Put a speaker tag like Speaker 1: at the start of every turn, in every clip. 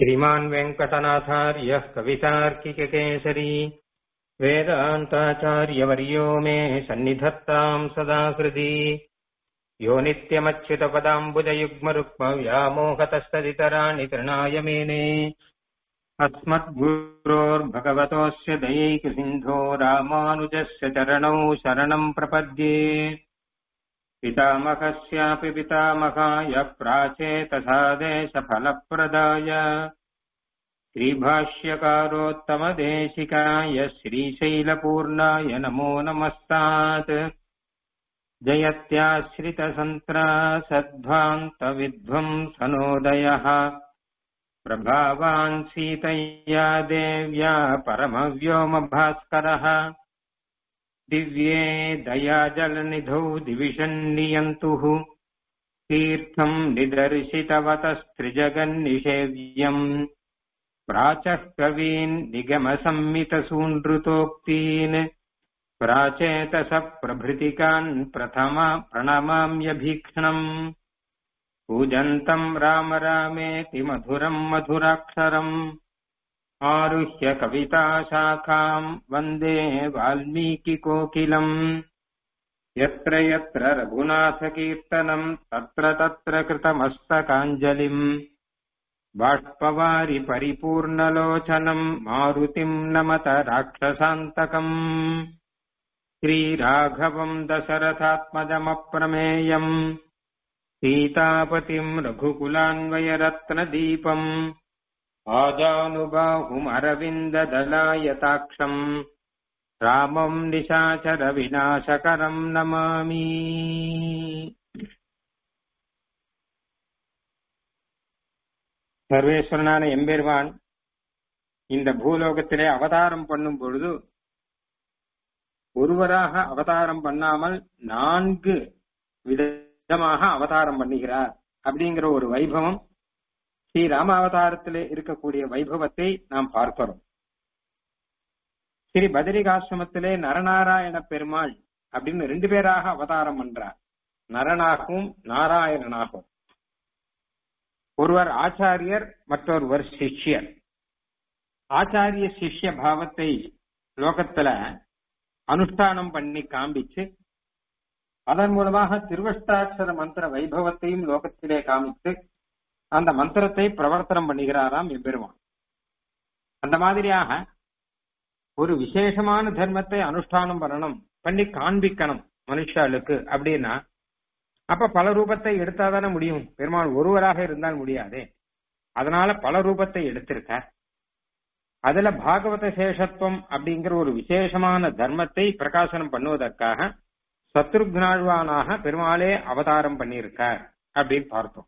Speaker 1: श्रीमान् वेङ्कटनाथार्यः कवितार्किककेसरी वेदान्ताचार्यवर्यो मे सन्निधत्ताम् सदा हृदि यो नित्यमच्युतपदाम्बुजयुग्मरुक्मव्यामोहतस्तदितराणि तृणाय मेने अस्मद्गुरोर्भगवतोऽस्य दयैकसिन्धो रामानुजस्य चरणौ शरणम् प्रपद्ये पितामहस्यापि पितामहाय प्राचेतसादेशफलप्रदाय श्रीभाष्यकारोत्तमदेशिकाय श्रीशैलपूर्णाय नमो नमस्तात् जयत्याश्रितसन्त्रासध्वान्तविध्वंसनोदयः प्रभावान् सीतय्या देव्या परमव्योमभास्करः दिव्ये दयाजलनिधौ दिविषन्नियन्तुः तीर्थम् निदर्शितवतस्त्रिजगन्निषेव्यम् प्राचः कवीन् निगमसम्मितसूनृतोक्तीन् प्राचेतस प्रभृतिकान् प्रथमा प्रणमाम्यभीक्ष्णम् पूजन्तम् राम रामेति मधुरम् मधुराक्षरम् आरुह्य कविताशाखाम् वन्दे वाल्मीकिकोकिलम् यत्र यत्र रघुनाथकीर्तनम् तत्र तत्र कृतमस्तकाञ्जलिम् बाष्पवारि परिपूर्णलोचनम् मारुतिम् नमत राक्षसान्तकम् श्रीराघवम् दशरथात्मजमप्रमेयम् सीतापतिम् रघुकुलान्वयरत्नदीपम् आजानुबाहुमरविन्ददलायताक्षम् रामम् निशाचरविनाशकरम् नमामि சர்வேஸ்வரனான எம்பெருமான் இந்த பூலோகத்திலே அவதாரம் பண்ணும் பொழுது ஒருவராக அவதாரம் பண்ணாமல் நான்கு விதமாக அவதாரம் பண்ணுகிறார் அப்படிங்கிற ஒரு வைபவம் ஸ்ரீ ராம அவதாரத்திலே இருக்கக்கூடிய வைபவத்தை நாம் பார்க்கிறோம் ஸ்ரீ பதரிகாசிரமத்திலே நரநாராயண பெருமாள் அப்படின்னு ரெண்டு பேராக அவதாரம் பண்றார் நரனாகவும் நாராயணனாகவும் ஒருவர் ஆச்சாரியர் மற்றொருவர் சிஷ்யர் ஆச்சாரிய சிஷ்ய பாவத்தை லோகத்துல அனுஷ்டானம் பண்ணி காண்பிச்சு அதன் மூலமாக திருவஷ்டாட்சர மந்திர வைபவத்தையும் லோகத்திலே காமித்து அந்த மந்திரத்தை பிரவர்த்தனம் பண்ணுகிறாராம் எம்பெருமான் அந்த மாதிரியாக ஒரு விசேஷமான தர்மத்தை அனுஷ்டானம் பண்ணணும் பண்ணி காண்பிக்கணும் மனுஷாளுக்கு அப்படின்னா அப்ப பல ரூபத்தை எடுத்தாதானே முடியும் பெருமாள் ஒருவராக இருந்தால் முடியாதே அதனால பல ரூபத்தை எடுத்திருக்க அதுல பாகவத சேஷத்துவம் அப்படிங்கிற ஒரு விசேஷமான தர்மத்தை பிரகாசனம் பண்ணுவதற்காக சத்ருக்னாழ்வானாக பெருமாளே அவதாரம் பண்ணியிருக்கார் அப்படின்னு பார்த்தோம்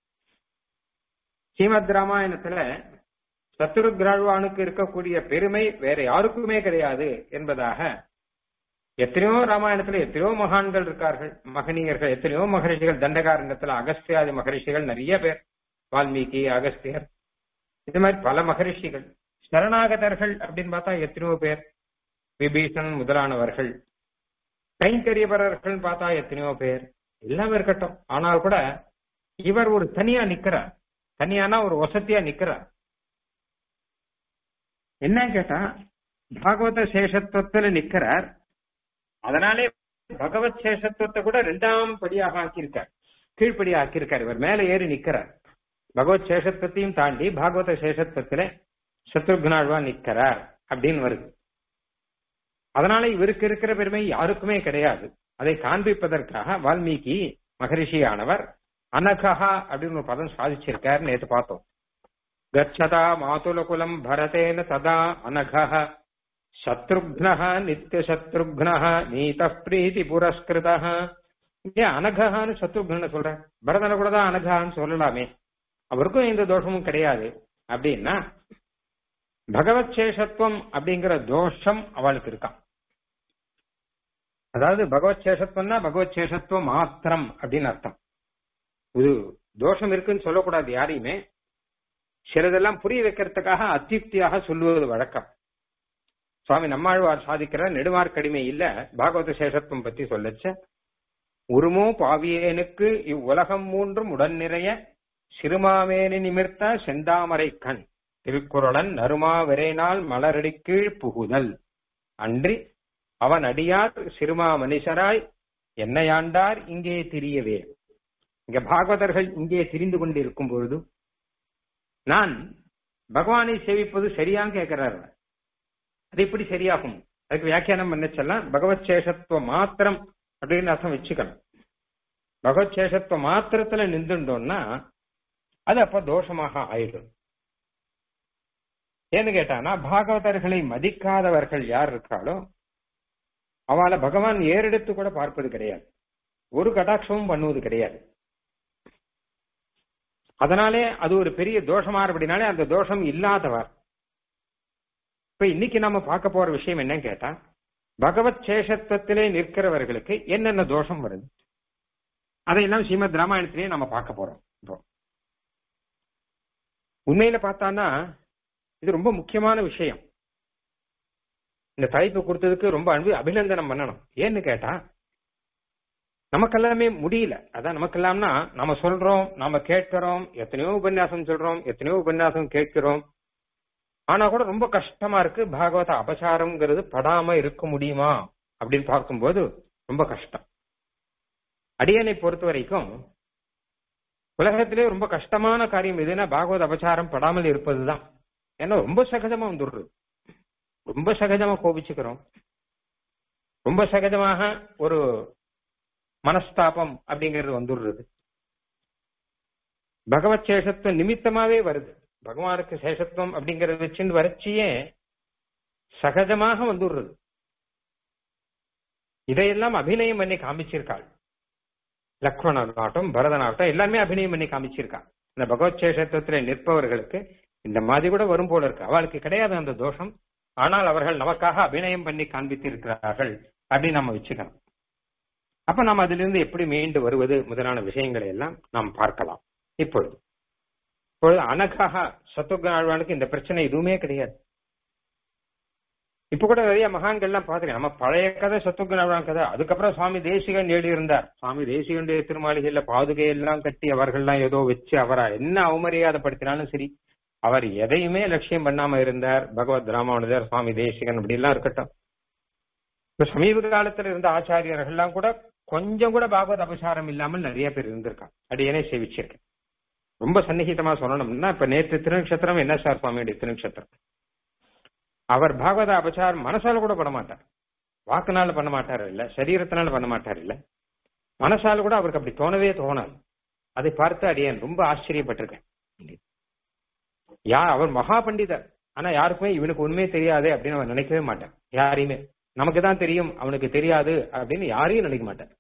Speaker 1: ஸ்ரீமத் ராமாயணத்துல சத்ருக்னாழ்வானுக்கு இருக்கக்கூடிய பெருமை வேற யாருக்குமே கிடையாது என்பதாக எத்தனையோ ராமாயணத்துல எத்தனையோ மகான்கள் இருக்கார்கள் மகனியர்கள் எத்தனையோ மகரிஷிகள் தண்டகாரண்யத்துல அகஸ்தியாதி மகரிஷிகள் நிறைய பேர் வால்மீகி அகஸ்தியர் இது மாதிரி பல மகரிஷிகள் சரணாகதர்கள் அப்படின்னு பார்த்தா எத்தனையோ பேர் விபீஷன் முதலானவர்கள் கைங்கரியபரர்கள் பார்த்தா எத்தனையோ பேர் எல்லாமே இருக்கட்டும் ஆனால் கூட இவர் ஒரு தனியா நிக்கிறார் தனியானா ஒரு வசதியா நிக்கிறார் என்ன கேட்டா பாகவத சேஷத்துவத்துல நிக்கிறார் அதனாலே பகவத் சேஷத்துவத்தை கூட ரெண்டாம் படியாக ஆக்கியிருக்கார் கீழ்ப்படி ஆக்கியிருக்கார் இவர் மேல ஏறி நிக்கிறார் பகவத் சேஷத்துவத்தையும் தாண்டி பாகவத சேஷத்துவத்துல சத்ருக்னாழ்வா நிக்கிறார் அப்படின்னு வருது அதனால இவருக்கு இருக்கிற பெருமை யாருக்குமே கிடையாது அதை காண்பிப்பதற்காக வால்மீகி மகரிஷியானவர் அனகா அப்படின்னு ஒரு பதம் சாதிச்சிருக்கார் நேற்று பார்த்தோம் கச்சதா மாதுலகுலம் பரதேன ததா அனகா சத்ருக்னஹ நித்திய சத்ருக்னஹ நீத பிரீதி புரஸ்கிருதா ஏன் அனகான்னு சத்ருக்ன சொல்ற பரதனை கூட தான் அனகான்னு சொல்லலாமே அவருக்கும் எந்த தோஷமும் கிடையாது அப்படின்னா பகவத் சேஷத்துவம் அப்படிங்கிற தோஷம் அவளுக்கு இருக்கான் அதாவது பகவத் சேஷத்துவம்னா பகவத் சேஷத்துவம் மாத்திரம் அப்படின்னு அர்த்தம் இது தோஷம் இருக்குன்னு சொல்லக்கூடாது யாரையுமே சிலதெல்லாம் புரிய வைக்கிறதுக்காக அத்தியுக்தியாக சொல்லுவது வழக்கம் சுவாமி நம்மாழ்வார் சாதிக்கிற நெடுமார்க்கடிமை இல்ல பாகவத சேஷத்துவம் பத்தி சொல்லச்ச உருமோ பாவியேனுக்கு இவ்வுலகம் மூன்றும் உடன் நிறைய சிறுமாமேனி நிமிர்த்த செந்தாமரை கண் திருக்குறளன் நறுமா விரைநாள் மலரடி கீழ் புகுதல் அன்றி அவன் அடியார் சிறுமா மனுஷராய் என்னையாண்டார் இங்கே திரியவே இங்க பாகவதர்கள் இங்கே திரிந்து கொண்டிருக்கும் பொழுது நான் பகவானை சேவிப்பது சரியான்னு கேட்கிறார் அது எப்படி சரியாகும் அதுக்கு வியாக்கியானம் பண்ண சொல்லலாம் பகவத் சேஷத்துவ மாத்திரம் அப்படின்னு அர்த்தம் வச்சுக்கணும் பகவத் சேஷத்துவ மாத்திரத்துல நின்றுட்டோம்னா அது அப்ப தோஷமாக ஆயிடும் ஏன்னு கேட்டானா பாகவதர்களை மதிக்காதவர்கள் யார் இருக்காளோ அவளை பகவான் ஏறெடுத்து கூட பார்ப்பது கிடையாது ஒரு கடாட்சமும் பண்ணுவது கிடையாது அதனாலே அது ஒரு பெரிய தோஷமா அப்படினாலே அந்த தோஷம் இல்லாதவர் இப்ப இன்னைக்கு நம்ம பார்க்க போற விஷயம் என்னன்னு கேட்டா பகவத் சேஷத்துவத்திலே நிற்கிறவர்களுக்கு என்னென்ன தோஷம் வருது அதையெல்லாம் ஸ்ரீமத் ராமாயணத்திலேயே நம்ம பார்க்க போறோம் இப்போ உண்மையில பார்த்தான்னா இது ரொம்ப முக்கியமான விஷயம் இந்த தலைப்பு கொடுத்ததுக்கு ரொம்ப அன்பு அபிநந்தனம் பண்ணணும் ஏன்னு கேட்டா நமக்கெல்லாமே முடியல அதான் நமக்கெல்லாம்னா நம்ம சொல்றோம் நாம கேட்கிறோம் எத்தனையோ உபன்யாசம் சொல்றோம் எத்தனையோ உபன்யாசம் கேட்கிறோம் ஆனா கூட ரொம்ப கஷ்டமா இருக்கு பாகவத அபசாரம்ங்கிறது படாம இருக்க முடியுமா அப்படின்னு பார்க்கும்போது ரொம்ப கஷ்டம் அடியனை பொறுத்த வரைக்கும் உலகத்திலே ரொம்ப கஷ்டமான காரியம் எதுனா பாகவத அபசாரம் படாமல் இருப்பதுதான் ஏன்னா ரொம்ப சகஜமா வந்துடுறது ரொம்ப சகஜமா கோபிச்சுக்கிறோம் ரொம்ப சகஜமாக ஒரு மனஸ்தாபம் அப்படிங்கிறது வந்துடுறது பகவத் சேஷத்துவம் நிமித்தமாவே வருது பகவானுக்கு சேஷத்துவம் அப்படிங்கறத வச்சுன்னு வறட்சியே சகஜமாக வந்துடுறது இதையெல்லாம் அபிநயம் பண்ணி காமிச்சிருக்காள் லக்ஷ்மணனாகட்டும் பரதனாகட்டும் எல்லாமே அபிநயம் பண்ணி காமிச்சிருக்கா இந்த பகவத் சேஷத்துவத்துல நிற்பவர்களுக்கு இந்த மாதிரி கூட வரும் போல இருக்கு அவளுக்கு கிடையாது அந்த தோஷம் ஆனால் அவர்கள் நமக்காக அபிநயம் பண்ணி காண்பித்திருக்கிறார்கள் அப்படின்னு நம்ம வச்சுக்கணும் அப்ப நாம் அதிலிருந்து எப்படி மீண்டு வருவது முதலான விஷயங்களை எல்லாம் நாம் பார்க்கலாம் இப்பொழுது இப்பொழுது அனகாக சத்துவ ஆழ்வானுக்கு இந்த பிரச்சனை எதுவுமே கிடையாது இப்ப கூட நிறைய மகான்கள்லாம் பாத்துருக்கேன் நம்ம பழைய கதை சத்துவ ஆழ்வான் கதை அதுக்கப்புறம் சுவாமி தேசிகன் எழுதியிருந்தார் சுவாமி தேசிகனுடைய திருமாளிகையில பாதுகையெல்லாம் கட்டி அவர்கள்லாம் ஏதோ வச்சு அவரா என்ன அவமரியாதைப்படுத்தினாலும் சரி அவர் எதையுமே லட்சியம் பண்ணாம இருந்தார் பகவத் ராமானுஜர் சுவாமி தேசிகன் அப்படி எல்லாம் இருக்கட்டும் இப்ப சமீப காலத்துல இருந்த ஆச்சாரியர்கள்லாம் கூட கொஞ்சம் கூட பாகவத் அபசாரம் இல்லாமல் நிறைய பேர் இருந்திருக்காங்க அடியனே சேவிச்சிருக்கேன் ரொம்ப சன்னிகிதமா சொல்லணும்னா இப்ப நேற்று திருநக்ஷத்திரம் என்ன சார் சுவாமியுடைய திருநக்ஷத்திரம் அவர் பாகவத அபசாரம் மனசால கூட பண்ண மாட்டார் வாக்குனால பண்ண மாட்டார் இல்ல சரீரத்தினால பண்ண மாட்டார் இல்ல மனசால கூட அவருக்கு அப்படி தோணவே தோணாது அதை பார்த்து அடியேன் ரொம்ப ஆச்சரியப்பட்டிருக்கேன் யா அவர் மகா பண்டிதர் ஆனா யாருக்குமே இவனுக்கு உண்மையே தெரியாது அப்படின்னு அவன் நினைக்கவே மாட்டான் யாரையுமே நமக்கு தான் தெரியும் அவனுக்கு தெரியாது அப்படின்னு யாரையும் நினைக்க மாட்டார்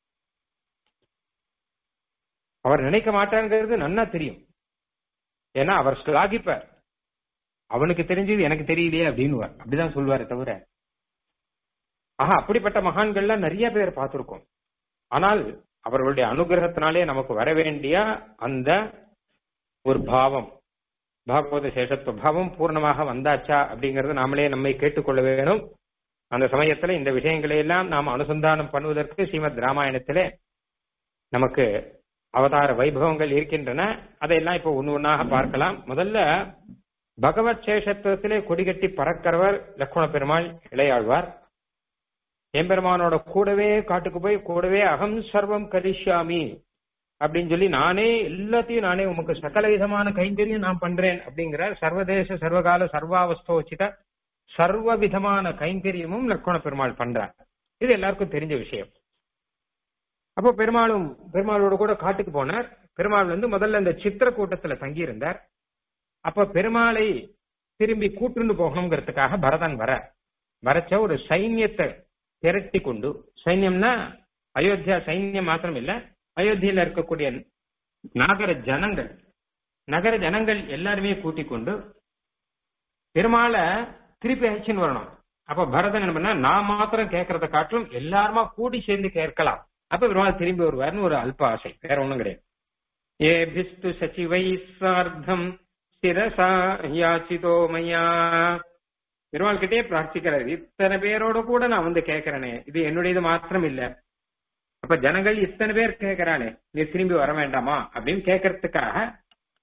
Speaker 1: அவர் நினைக்க மாட்டாங்கிறது நன்னா தெரியும் ஏன்னா அவர் ஸ்லாகிப்பார் அவனுக்கு தெரிஞ்சது எனக்கு தெரியலையே அப்படின்னு அப்படிதான் சொல்லுவாரு தவிர ஆஹா அப்படிப்பட்ட மகான்கள்லாம் நிறைய பேர் பார்த்திருக்கோம் ஆனால் அவர்களுடைய அனுகிரகத்தினாலே நமக்கு வர வேண்டிய அந்த ஒரு பாவம் பாகவத சேஷத்துவ பாவம் பூர்ணமாக வந்தாச்சா அப்படிங்கறது நாமளே நம்மை கேட்டுக்கொள்ள வேணும் அந்த சமயத்துல இந்த விஷயங்களை எல்லாம் நாம் அனுசந்தானம் பண்ணுவதற்கு ஸ்ரீமத் ராமாயணத்திலே நமக்கு அவதார வைபவங்கள் இருக்கின்றன அதையெல்லாம் இப்போ ஒன்னு ஒன்னாக பார்க்கலாம் முதல்ல பகவத் சேஷத்துவத்திலே கொடிகட்டி பறக்கிறவர் லக்ஷ்மண பெருமாள் இளையாழ்வார் எம்பெருமானோட கூடவே காட்டுக்கு போய் கூடவே அகம் சர்வம் கரிஷ்யாமி அப்படின்னு சொல்லி நானே எல்லாத்தையும் நானே உமக்கு சகல விதமான கைங்கரியம் நான் பண்றேன் அப்படிங்கிற சர்வதேச சர்வகால சர்வாவஸ்தோச்சித சர்வ விதமான கைங்கரியமும் லக்ஷ்மண பெருமாள் பண்றார் இது எல்லாருக்கும் தெரிஞ்ச விஷயம் அப்போ பெருமாளும் பெருமாளோட கூட காட்டுக்கு போனார் பெருமாள் வந்து முதல்ல இந்த சித்திர கூட்டத்துல தங்கி இருந்தார் அப்ப பெருமாளை திரும்பி கூட்டுண்டு போகணுங்கிறதுக்காக பரதன் வர வரச்ச ஒரு சைன்யத்தை திரட்டி கொண்டு சைன்யம்னா அயோத்தியா சைன்யம் மாத்திரம் இல்ல அயோத்தியில இருக்கக்கூடிய நகர ஜனங்கள் நகர ஜனங்கள் எல்லாருமே கூட்டிக் கொண்டு பெருமாளை திருப்பி அழைச்சின்னு வரணும் அப்ப பரதன் என்ன பண்ணா நான் மாத்திரம் கேட்கறத காட்டிலும் எல்லாருமா கூடி சேர்ந்து கேட்கலாம் அப்ப பெருமாள் திரும்பி வருவார்னு ஒரு அல்ப ஆசை வேற ஒண்ணும் கிடையாது ஏ பிஸ்து சச்சிவை சார்த்தம் சிரசா யாச்சிதோ மையா பெருமாள் கிட்டே பிரார்த்திக்கிறார் இத்தனை பேரோட கூட நான் வந்து கேட்கிறேனே இது என்னுடையது மாத்திரம் இல்ல அப்ப ஜனங்கள் இத்தனை பேர் கேட்கிறானே நீ திரும்பி வர வேண்டாமா அப்படின்னு கேட்கறதுக்காக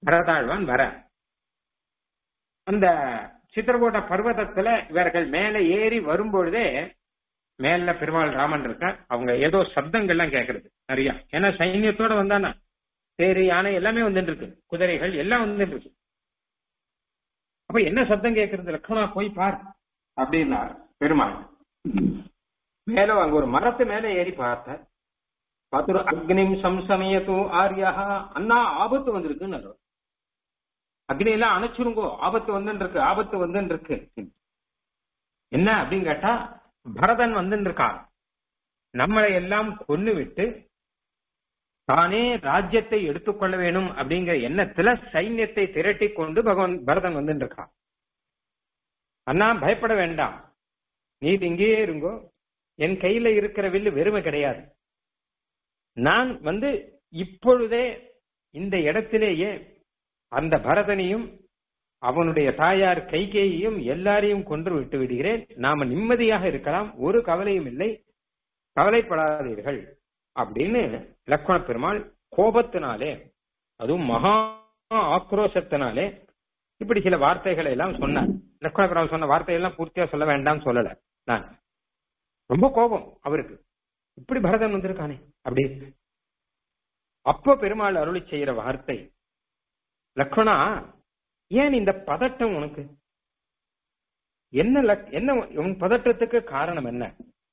Speaker 1: பரதாழ்வான் வர அந்த சித்திரகூட பர்வதத்துல இவர்கள் மேல ஏறி வரும்பொழுதே மேல பெருமாள் ராமன் இருக்க அவங்க ஏதோ சப்தங்கள்லாம் கேட்கறது நிறைய ஏன்னா சைன்யத்தோட வந்தானா தேரு யானை எல்லாமே வந்துட்டு இருக்கு குதிரைகள் எல்லாம் வந்துட்டு இருக்கு அப்ப என்ன சப்தம் கேட்கறது லக்ஷ்மணா போய் பார் அப்படின்னா பெருமாள் மேல அங்க ஒரு மரத்து மேல ஏறி பார்த்த பார்த்து அக்னிம் சம்சமயத்து ஆரியா அண்ணா ஆபத்து வந்திருக்குன்னு அக்னி எல்லாம் அணைச்சிருங்கோ ஆபத்து வந்துன்னு இருக்கு ஆபத்து வந்துன்னு இருக்கு என்ன அப்படின்னு கேட்டா பரதன் வந்துன்னு இருக்கான் நம்மளை எல்லாம் கொன்னு விட்டு தானே ராஜ்யத்தை எடுத்துக்கொள்ள வேணும் அப்படிங்கிற எண்ணத்துல சைன்யத்தை திரட்டி கொண்டு பகவான் பரதன் வந்துட்டு இருக்கான் அண்ணா பயப்பட வேண்டாம் நீ இங்கேயே இருங்கோ என் கையில இருக்கிற வில்லு வெறுமை கிடையாது நான் வந்து இப்பொழுதே இந்த இடத்திலேயே அந்த பரதனையும் அவனுடைய தாயார் கைகேயையும் எல்லாரையும் கொன்று விட்டு விடுகிறேன் நாம நிம்மதியாக இருக்கலாம் ஒரு கவலையும் இல்லை கவலைப்படாதீர்கள் அப்படின்னு லக்ஷ்மண பெருமாள் கோபத்தினாலே அதுவும் மகா ஆக்ரோஷத்தினாலே இப்படி சில வார்த்தைகளை எல்லாம் சொன்னார் லக்ஷ்மண பெருமாள் சொன்ன வார்த்தையெல்லாம் பூர்த்தியா சொல்ல வேண்டாம் சொல்லல நான் ரொம்ப கோபம் அவருக்கு இப்படி பரதன் வந்திருக்கானே அப்படி அப்போ பெருமாள் அருளி செய்யற வார்த்தை லக்ஷ்மணா ஏன் இந்த பதட்டம் உனக்கு என்ன லக்- என்ன உன் பதட்டத்துக்கு காரணம் என்ன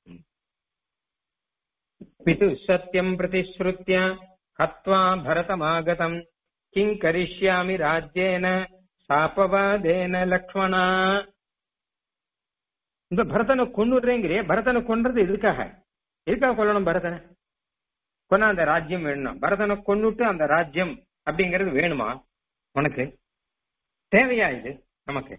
Speaker 1: பிது சத்தியம் பிரதிஸ்ருத்திய ஹத்வா பரதமாகதம் கிங் கரிஷ்யாமி ராஜ்யேன சாபவாதேன லக்ஷ்மணா இந்த பரதனை கொன்னுடுறேங்கிறியே பரதனை கொன்றது எதுக்காக எதுக்காக கொல்லணும் பரதனை கொன்னா அந்த ராஜ்யம் வேணும் பரதனை கொன்னுட்டு அந்த ராஜ்யம் அப்படிங்கிறது வேணுமா உனக்கு தேவையா இது நமக்கு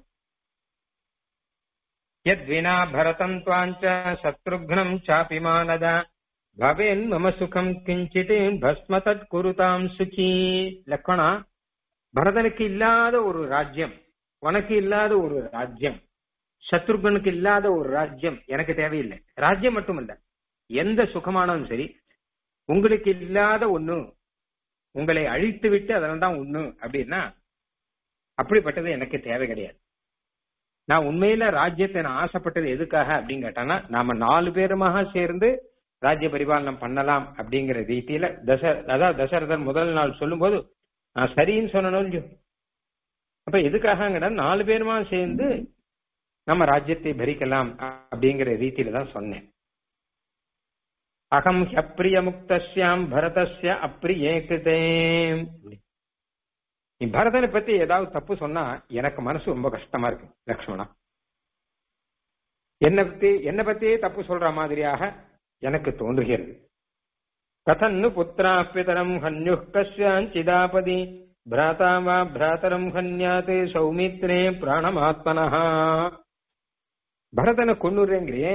Speaker 1: யத்வினா பரதம் துவாஞ்ச சத்ருக்னம் சாபி மானத பவேன் மம சுகம் கிஞ்சித் பஸ்ம தத் குருதாம் சுகி லக்ஷ்மணா பரதனுக்கு இல்லாத ஒரு ராஜ்யம் உனக்கு இல்லாத ஒரு ராஜ்யம் சத்ருகனுக்கு இல்லாத ஒரு ராஜ்யம் எனக்கு தேவையில்லை ராஜ்யம் மட்டுமல்ல எந்த சுகமானதும் சரி உங்களுக்கு இல்லாத ஒண்ணு உங்களை அழித்து விட்டு அதனால தான் ஒண்ணு அப்படின்னா அப்படிப்பட்டது எனக்கு தேவை கிடையாது நான் உண்மையில ராஜ்யத்தை நான் ஆசைப்பட்டது எதுக்காக அப்படின்னு கேட்டானா நாம நாலு பேருமாக சேர்ந்து ராஜ்ய பரிபாலனம் பண்ணலாம் அப்படிங்கிற ரீதியில தச அதாவது தசரதர் முதல் நாள் சொல்லும்போது நான் சரின்னு சொன்னனும் இல்லையோ அப்ப எதுக்காக நாலு பேருமா சேர்ந்து நம்ம ராஜ்யத்தை பரிக்கலாம் அப்படிங்கிற ரீதியில தான் சொன்னேன் அகம் ஹப்பிரிய முக்தஸ்யாம் பரதஸ்ய அப்பிரியே கிருதே நீ பரதனை பத்தி ஏதாவது தப்பு சொன்னா எனக்கு மனசு ரொம்ப கஷ்டமா இருக்கு லக்ஷ்மணா என்ன பத்தி என்ன பத்தியே தப்பு சொல்ற மாதிரியாக எனக்கு தோன்றுகிறது கதன்னு புத்திரா பிதரம் ஹன்யு கஸ்யாஞ்சிதாபதி பிராதா வா பிராதரம் ஹன்யாத் சௌமித்ரே பிராணமாத்மனா பரதனை கொன்னுறேங்கிறியே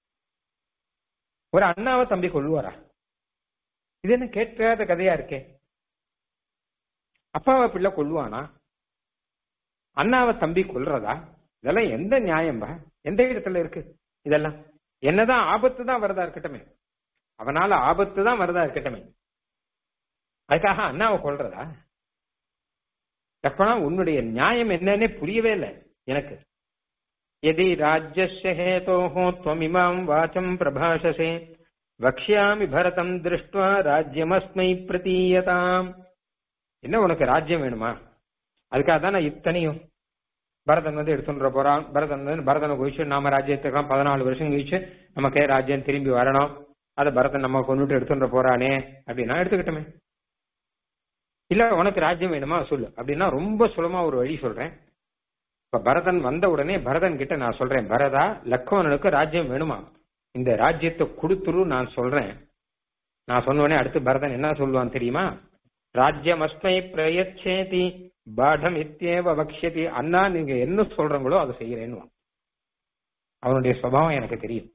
Speaker 1: ஒரு அண்ணாவை தம்பி கொள்ளுவாரா இது என்ன கேட்காத கதையா இருக்கே அப்பாவை பிள்ளை கொள்ளுவானா அண்ணாவை தம்பி கொல்றதா இதெல்லாம் எந்த நியாயம்பா எந்த இடத்துல இருக்கு இதெல்லாம் என்னதான் ஆபத்து தான் வரதா இருக்கட்டுமே அவனால ஆபத்து தான் வரதா இருக்கட்டுமே அதுக்காக அண்ணாவை கொல்றதா லக்ஷ்மணா உன்னுடைய நியாயம் என்னன்னே புரியவே இல்லை எனக்கு यदि राज्यस्य हेतोः त्वमिमाम् वाचम् प्रभाषसे வக்ஷாமி பரதம் திருஷ்டுவா ராஜ்யமஸ்மை பிரதீயதாம் என்ன உனக்கு ராஜ்யம் வேணுமா அதுக்காக தான் நான் இத்தனையும் பரதன் வந்து எடுத்துட்டு போறான் பரதன் வந்து பரதனை குவிச்சு நாம ராஜ்யத்துக்கெல்லாம் பதினாலு வருஷம் கழிச்சு நமக்கே ராஜ்யம் திரும்பி வரணும் அதை பரதன் நம்ம கொண்டுட்டு எடுத்துட்டு போறானே அப்படின்னா எடுத்துக்கிட்டோமே இல்ல உனக்கு ராஜ்யம் வேணுமா சொல்லு அப்படின்னா ரொம்ப சுலமா ஒரு வழி சொல்றேன் இப்ப பரதன் வந்த உடனே பரதன் கிட்ட நான் சொல்றேன் பரதா லக்ஷ்மணனுக்கு ராஜ்யம் வேணுமா இந்த ராஜ்யத்தை கொடுத்துரு நான் சொல்றேன் நான் சொன்ன உடனே அடுத்து பரதன் என்ன சொல்லுவான் தெரியுமா ராஜ்யம் அஸ்மை பிரயச்சேதி பாடம் இத்தியேவ வக்ஷதி அண்ணா நீங்க என்ன சொல்றீங்களோ அதை செய்யறேன்னு அவனுடைய சுபாவம் எனக்கு தெரியும்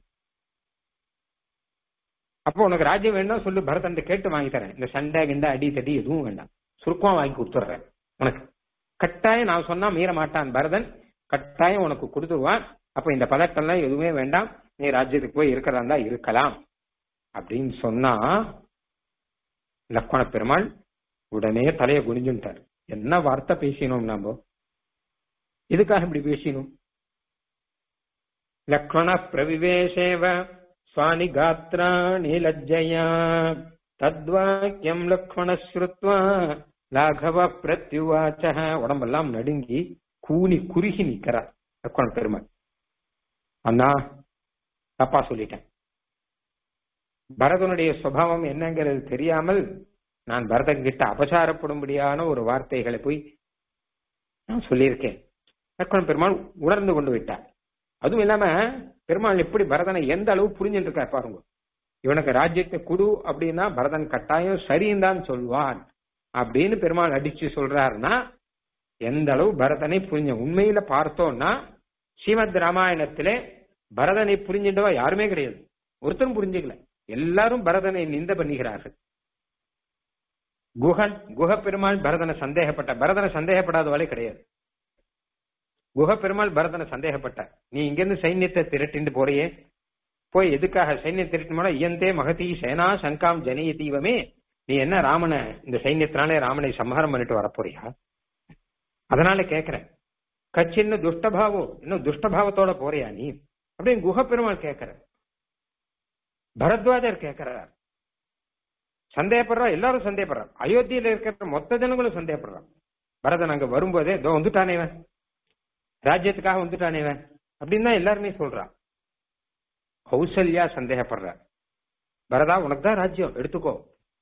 Speaker 1: அப்போ உனக்கு ராஜ்யம் வேணும் சொல்லு பரதன் கேட்டு வாங்கி தரேன் இந்த சண்டை கிண்டை அடி தடி எதுவும் வேண்டாம் சுருக்கமா வாங்கி கொடுத்துட்றேன் உனக்கு கட்டாயம் நான் சொன்னா மீற மாட்டான் பரதன் கட்டாயம் உனக்கு கொடுத்துருவான் அப்ப இந்த பதட்டம்லாம் எதுவுமே வேண்டாம் நீ ராஜ்யத்துக்கு போய் இருக்கிறதா இருந்தா இருக்கலாம் அப்படின்னு சொன்னா லக்ஷ்மண பெருமாள் உடனே தலையை குனிஞ்சுட்டார் என்ன வார்த்தை பேசினோம் நாம இதுக்காக இப்படி பேசினோம் லக்ஷ்மண பிரவிவேசேவ சுவானி காத்ராணி லஜ்ஜயா தத்வாக்கியம் லக்ஷ்மண ஸ்ருத்வா லாகவ பிரத்யுவாச்ச உடம்பெல்லாம் நடுங்கி கூனி குறுகி நிக்கிறார் லக்ஷ்மண பெருமாள் அண்ணா தப்பா சொல்லிட்டேன் பரதனுடைய சுபாவம் என்னங்கிறது தெரியாமல் நான் பரதன் கிட்ட அபசாரப்படும்படியான ஒரு வார்த்தைகளை போய் நான் சொல்லியிருக்கேன் லக்ஷ்மண பெருமாள் உணர்ந்து கொண்டு விட்டார் அதுவும் இல்லாம பெருமாள் எப்படி பரதனை எந்த அளவு புரிஞ்சுட்டு இருக்கார் பாருங்க இவனுக்கு ராஜ்யத்தை குடு அப்படின்னா பரதன் கட்டாயம் சரின்னு தான் சொல்வான் அப்படின்னு பெருமாள் அடிச்சு சொல்றாருன்னா எந்த அளவு பரதனை புரிஞ்ச உண்மையில பார்த்தோம்னா ஸ்ரீமத் ராமாயணத்திலே பரதனை புரிஞ்சின்றவா யாருமே கிடையாது ஒருத்தரும் புரிஞ்சுக்கல எல்லாரும் பரதனை நிந்த பண்ணுகிறார்கள் குஹன் குஹ பெருமாள் பரதனை சந்தேகப்பட்ட பரதனை சந்தேகப்படாதவாளே கிடையாது குஹ பெருமாள் பரதனை சந்தேகப்பட்டார் நீ இங்கிருந்து சைன்யத்தை திரட்டிண்டு போறியே போய் எதுக்காக சைன்யம் திரட்டின போனா இயந்தே மகதி சேனா சங்காம் ஜனிய தீவமே நீ என்ன ராமனை இந்த சைன்யத்தினாலே ராமனை சம்ஹாரம் பண்ணிட்டு வரப்போறியா அதனால கேக்குறேன் கச்சின்னு துஷ்டபாவம் இன்னும் துஷ்டபாவத்தோட போறியா நீ அப்படின்னு குஹ பெருமாள் கேட்கிற பரத்வாஜர் கேட்கிறார் சந்தேகப்படுறா எல்லாரும் சந்தேகப்படுறார் அயோத்தியில இருக்கிற மொத்த ஜனங்களும் சந்தேகப்படுறான் பரதன் அங்க வரும்போதே இதோ வந்துட்டானேவன் ராஜ்யத்துக்காக வந்துட்டானேவன் அப்படின்னு தான் எல்லாருமே சொல்றான் கௌசல்யா சந்தேகப்படுற பரதா உனக்கு தான் ராஜ்யம் எடுத்துக்கோ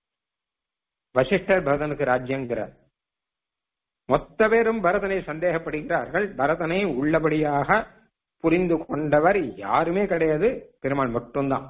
Speaker 1: வசிஷ்டர் பரதனுக்கு ராஜ்யங்கிறார் மொத்த பேரும் பரதனை சந்தேகப்படுகிறார்கள் பரதனை உள்ளபடியாக புரிந்து கொண்டவர் யாருமே கிடையாது பெருமாள் மட்டும்தான்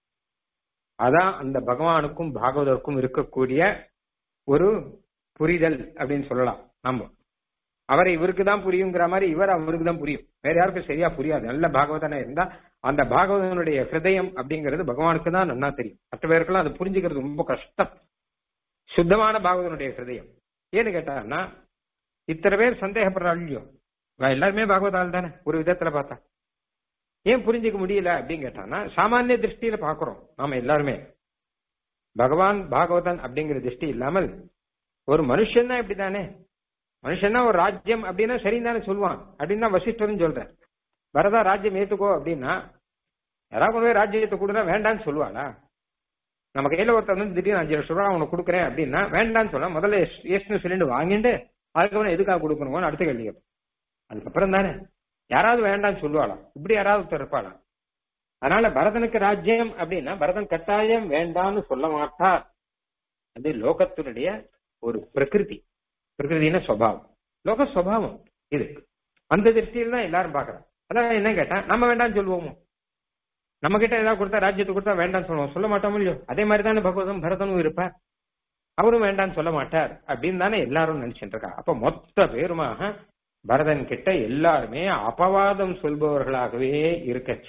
Speaker 1: அதான் அந்த பகவானுக்கும் பாகவதற்கும் இருக்கக்கூடிய ஒரு புரிதல் அப்படின்னு சொல்லலாம் நம்ம அவரை இவருக்கு தான் புரியுங்கிற மாதிரி இவர் அவருக்கு தான் புரியும் வேற யாருக்கும் சரியா புரியாது நல்ல பாகவதனா இருந்தா அந்த பாகவதனுடைய ஹிருதயம் அப்படிங்கிறது பகவானுக்கு தான் நல்லா தெரியும் மற்ற பேருக்கெல்லாம் அது புரிஞ்சுக்கிறது ரொம்ப கஷ்டம் சுத்தமான பாகவதனுடைய ஹிருதயம் ஏன்னு கேட்டான்னா இத்தனை பேர் சந்தேகப்படுறாள் இல்லையோ எல்லாருமே பாகவதால் தானே ஒரு விதத்துல பார்த்தா ஏன் புரிஞ்சுக்க முடியல அப்படின்னு கேட்டான்னா சாமானிய திருஷ்டியில பாக்குறோம் நாம எல்லாருமே பகவான் பாகவதன் அப்படிங்கிற திருஷ்டி இல்லாமல் ஒரு மனுஷன் தான் இப்படித்தானே மனுஷன்னா ஒரு ராஜ்யம் அப்படின்னா சரின்னு தானே சொல்லுவான் அப்படின்னு தான் வசிஷ்டர்னு சொல்றேன் வரதா ராஜ்யம் ஏத்துக்கோ அப்படின்னா யாராவது கொண்டு போய் ராஜ்யத்தை கொடுனா வேண்டான்னு சொல்லுவாளா நம்ம கையில ஒருத்தர் வந்து திடீர்னு அஞ்சு லட்சம் ரூபா உனக்கு கொடுக்குறேன் அப்படின்னா வேண்டான்னு சொல்ல முதல்ல ஏசுன்னு சொல்லிட்டு வாங்கிட்டு அதுக்கப்புறம் எதுக்காக கொடுக்கணுமோன்னு அடுத்த கேள்வி கேட்போம் அதுக்கப்புறம் தானே யாராவது வேண்டாம்னு சொல்லுவாளா இப்படி யாராவது ஒருத்தர் இருப்பாளா அதனால பரதனுக்கு ராஜ்யம் அப்படின்னா பரதன் கட்டாயம் வேண்டாம்னு சொல்ல மாட்டார் அது லோகத்தினுடைய ஒரு பிரகிருதி பிரகிருதின சுவாவம் லோக சுவாவம் இது அந்த திருஷ்டியில் தான் எல்லாரும் பாக்குறாங்க அதான் என்ன கேட்டா நம்ம வேண்டாம்னு சொல்லுவோமோ நம்ம கிட்ட ஏதாவது கொடுத்தா ராஜ்யத்தை கொடுத்தா வேண்டாம்னு சொல்லுவோம் சொல்ல மாட்டோம் இல்லையோ அதே மாதிரி தானே பகவதம் பரதனும் இருப்பார் அவரும் வேண்டாம்னு சொல்ல மாட்டார் அப்படின்னு தானே எல்லாரும் நினைச்சிட்டு இருக்காங்க அப்ப மொத்த பேருமாக பரதன் கிட்ட எல்லாருமே அபவாதம் சொல்பவர்களாகவே இருக்கச்ச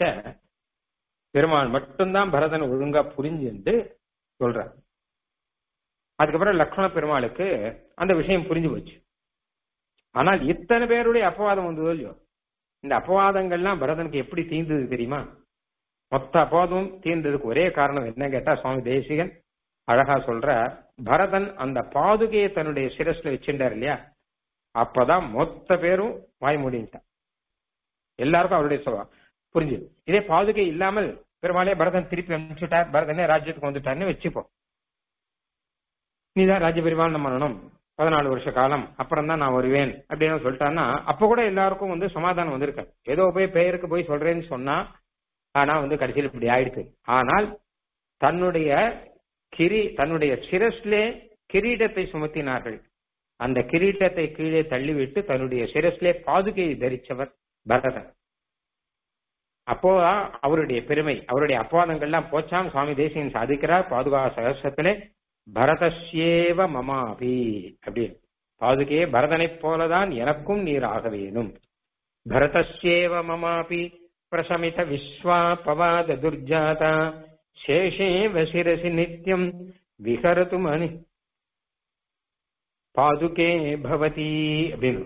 Speaker 1: பெருமாள் மட்டும்தான் பரதன் ஒழுங்கா புரிஞ்சுட்டு சொல்றார் அதுக்கப்புறம் லக்ஷ்மண பெருமாளுக்கு அந்த விஷயம் புரிஞ்சு போச்சு ஆனால் இத்தனை பேருடைய அப்பவாதம் வந்ததோ இல்லையோ இந்த அப்பவாதங்கள்லாம் பரதனுக்கு எப்படி தீர்ந்தது தெரியுமா மொத்த அப்பவாதமும் தீர்ந்ததுக்கு ஒரே காரணம் என்ன கேட்டா சுவாமி தேசிகன் அழகா சொல்ற பரதன் அந்த பாதுகையை தன்னுடைய சிரஸ்ல வச்சுட்டார் இல்லையா அப்பதான் மொத்த பேரும் வாய் மூடிட்டான் எல்லாருக்கும் அவருடைய சுபம் புரிஞ்சுது இதே பாதுகை இல்லாமல் பெருமாளே பரதன் திருப்பி அனுப்பிச்சுட்டார் பரதனே ராஜ்யத்துக்கு வந்துட்டார்னு வச்சுப்போம் நீதான் ராஜ்ய பரிபாலனம் பண்ணணும் பதினாலு வருஷ காலம் அப்புறம் தான் நான் வருவேன் அப்படின்னு சொல்லிட்டான்னா அப்ப கூட எல்லாருக்கும் வந்து சமாதானம் வந்திருக்கு ஏதோ போய் பெயருக்கு போய் சொல்றேன்னு சொன்னா ஆனா வந்து கடைசியில் இப்படி ஆயிடுச்சு ஆனால் தன்னுடைய கிரி தன்னுடைய சிரஸ்லே கிரீடத்தை சுமத்தினார்கள் அந்த கிரீட்டத்தை கீழே தள்ளிவிட்டு தன்னுடைய சிரஸ்லே பாதுகையை தரிச்சவர் பரதன் அப்போ அவருடைய பெருமை அவருடைய அப்பவாதங்கள்லாம் போச்சாம் சுவாமி தேசியன் சாதிக்கிறார் பாதுகா சகசத்திலே பரதஸ்யேவ மமாபி அப்படின்னு பாதுகையே பரதனைப் போலதான் எனக்கும் நீர் ஆக வேணும் பரதஸ்யேவ மமாபி பிரசமித விஸ்வா பவாத துர்ஜாதா சேஷேவ சிரசி நித்யம் விகரது மணி பாதுகே பவதி அப்படின்னு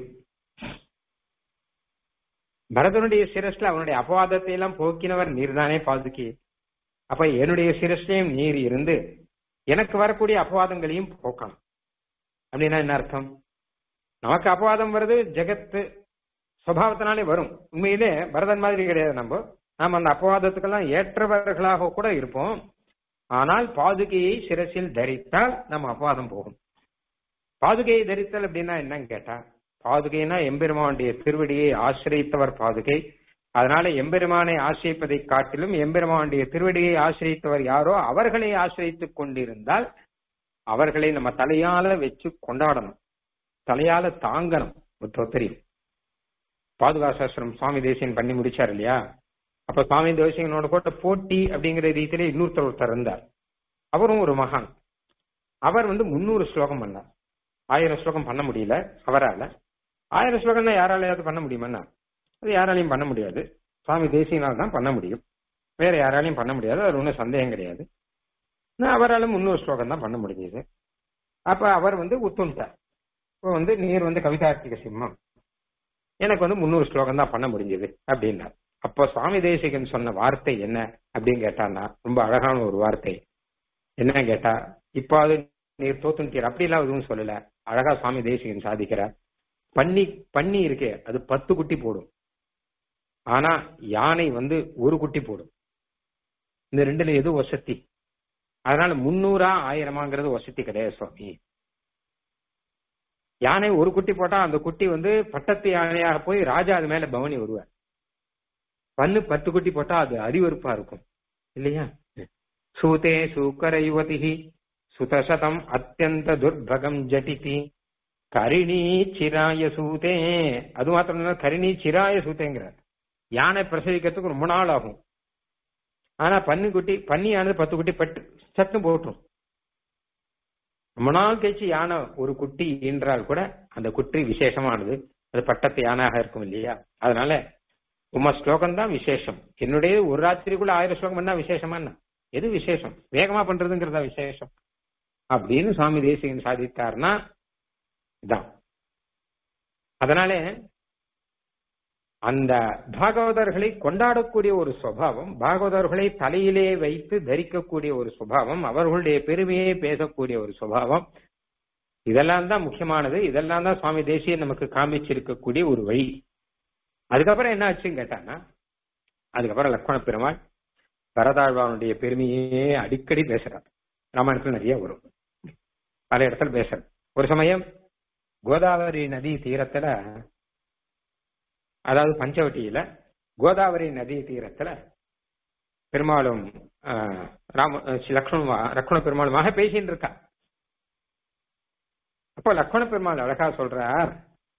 Speaker 1: பரதனுடைய சிரஸ்ல அவனுடைய அபவாதத்தை எல்லாம் போக்கினவர் நீர்தானே பாதுகே அப்ப என்னுடைய சிரஸ்லையும் நீர் இருந்து எனக்கு வரக்கூடிய அபவாதங்களையும் போக்கலாம் அப்படின்னா என்ன அர்த்தம் நமக்கு அபவாதம் வருது ஜெகத்து சுவாவத்தினாலே வரும் உண்மையிலே பரதன் மாதிரி கிடையாது நம்ம நாம அந்த அபவாதத்துக்கெல்லாம் ஏற்றவர்களாக கூட இருப்போம் ஆனால் பாதுகையை சிரசில் தரித்தால் நம்ம அபவாதம் போகும் பாதுகையை தரித்தல் அப்படின்னா என்னன்னு கேட்டா பாதுகைனா எம்பெருமானுடைய திருவடியை ஆசிரியத்தவர் பாதுகை அதனால எம்பெருமானை ஆசிரிப்பதை காட்டிலும் எம்பெருமானுடைய திருவடியை ஆசிரியத்தவர் யாரோ அவர்களை ஆசிரித்துக் கொண்டிருந்தால் அவர்களை நம்ம தலையால வச்சு கொண்டாடணும் தலையால தாங்கணும் ஒரு தெரியும் பாதுகாசாஸ்திரம் சுவாமி தேசியன் பண்ணி முடிச்சார் இல்லையா அப்ப சுவாமி தேசியனோட கூட போட்டி அப்படிங்கிற ரீதியில இன்னொருத்தர் ஒருத்தர் இருந்தார் அவரும் ஒரு மகான் அவர் வந்து முன்னூறு ஸ்லோகம் பண்ணார் ஆயிரம் ஸ்லோகம் பண்ண முடியல அவரால ஆயிரம் ஸ்லோகம் தான் யாராலையாவது பண்ண முடியுமா அது யாராலையும் பண்ண முடியாது சுவாமி தேசியனால் தான் பண்ண முடியும் வேற யாராலையும் பண்ண முடியாது அது ஒன்றும் சந்தேகம் கிடையாது அவரால் முன்னூறு ஸ்லோகம் தான் பண்ண முடியுது அப்ப அவர் வந்து ஒத்துண்டார் இப்போ வந்து நீர் வந்து கவிதார்த்திக சிம்மம் எனக்கு வந்து முன்னூறு ஸ்லோகம் தான் பண்ண முடிஞ்சது அப்படின்னார் அப்போ சுவாமி தேசிகன் சொன்ன வார்த்தை என்ன அப்படின்னு கேட்டான்னா ரொம்ப அழகான ஒரு வார்த்தை என்ன கேட்டா இப்பாவது நீர் தோத்துட்டீர் அப்படிலாம் எதுவும் சொல்லல அழகா சுவாமி தேசிகன் சாதிக்கிறார் பன்னி பன்னி இருக்கே அது பத்து குட்டி போடும் ஆனா யானை வந்து ஒரு குட்டி போடும் இந்த ரெண்டுல எது வசதி அதனால முன்னூறா ஆயிரமாங்கிறது வசதி கிடையாது சுவாமி யானை ஒரு குட்டி போட்டா அந்த குட்டி வந்து பட்டத்து யானையாக போய் ராஜா அது மேல பவனி வருவார் பன்னு பத்து குட்டி போட்டா அது அறிவறுப்பா இருக்கும் இல்லையா சூதே சூக்கர யுவதி சுதசதம் அத்தியந்த துர்பகம் ஜட்டிதி கரிணி சிராய சூதே அது மாத்திரம் இல்ல கரிணி சிராய சூதேங்கிறார் யானை பிரசவிக்கிறதுக்கு ரொம்ப நாள் ஆகும் ஆனா பன்னி குட்டி பன்னியானது பத்து குட்டி பட்டு சட்டு போட்டுரும் ரொம்ப நாள் கழிச்சு யானை ஒரு குட்டி ஈன்றால் கூட அந்த குட்டி விசேஷமானது அது பட்டத்து யானையாக இருக்கும் இல்லையா அதனால உமா ஸ்லோகம் தான் விசேஷம் என்னுடைய ஒரு ராத்திரிக்குள்ள ஆயிரம் ஸ்லோகம் பண்ணா விசேஷமா என்ன எது விசேஷம் வேகமா பண்றதுங்கிறதா விசேஷம் அப்படின்னு சுவாமி தேசிகன் சாதித்தார்னா இதான் அதனால அந்த பாகவதர்களை கொண்டாடக்கூடிய ஒரு சுவாவம் பாகவதர்களை தலையிலே வைத்து தரிக்கக்கூடிய ஒரு சுபாவம் அவர்களுடைய பெருமையை பேசக்கூடிய ஒரு சுபாவம் இதெல்லாம் தான் முக்கியமானது இதெல்லாம் தான் சுவாமி தேசிய நமக்கு காமிச்சிருக்கக்கூடிய ஒரு வழி அதுக்கப்புறம் என்ன ஆச்சுன்னு கேட்டாங்கன்னா அதுக்கப்புறம் லக்ஷ்மண பெருமாள் பரதாழ்வானுடைய பெருமையே அடிக்கடி பேசுறார் ராமாயணத்துல நிறைய வரும் பல இடத்துல பேசுறார் ஒரு சமயம் கோதாவரி நதி தீரத்துல அதாவது பஞ்சவட்டியில கோதாவரி நதி தீரத்துல பெருமாளும் ராம லக்ஷ்மண லக்ஷ்மண பெருமாளுமாக பேசிட்டு இருக்கா அப்போ லக்ஷ்மண பெருமாள் அழகா சொல்றார்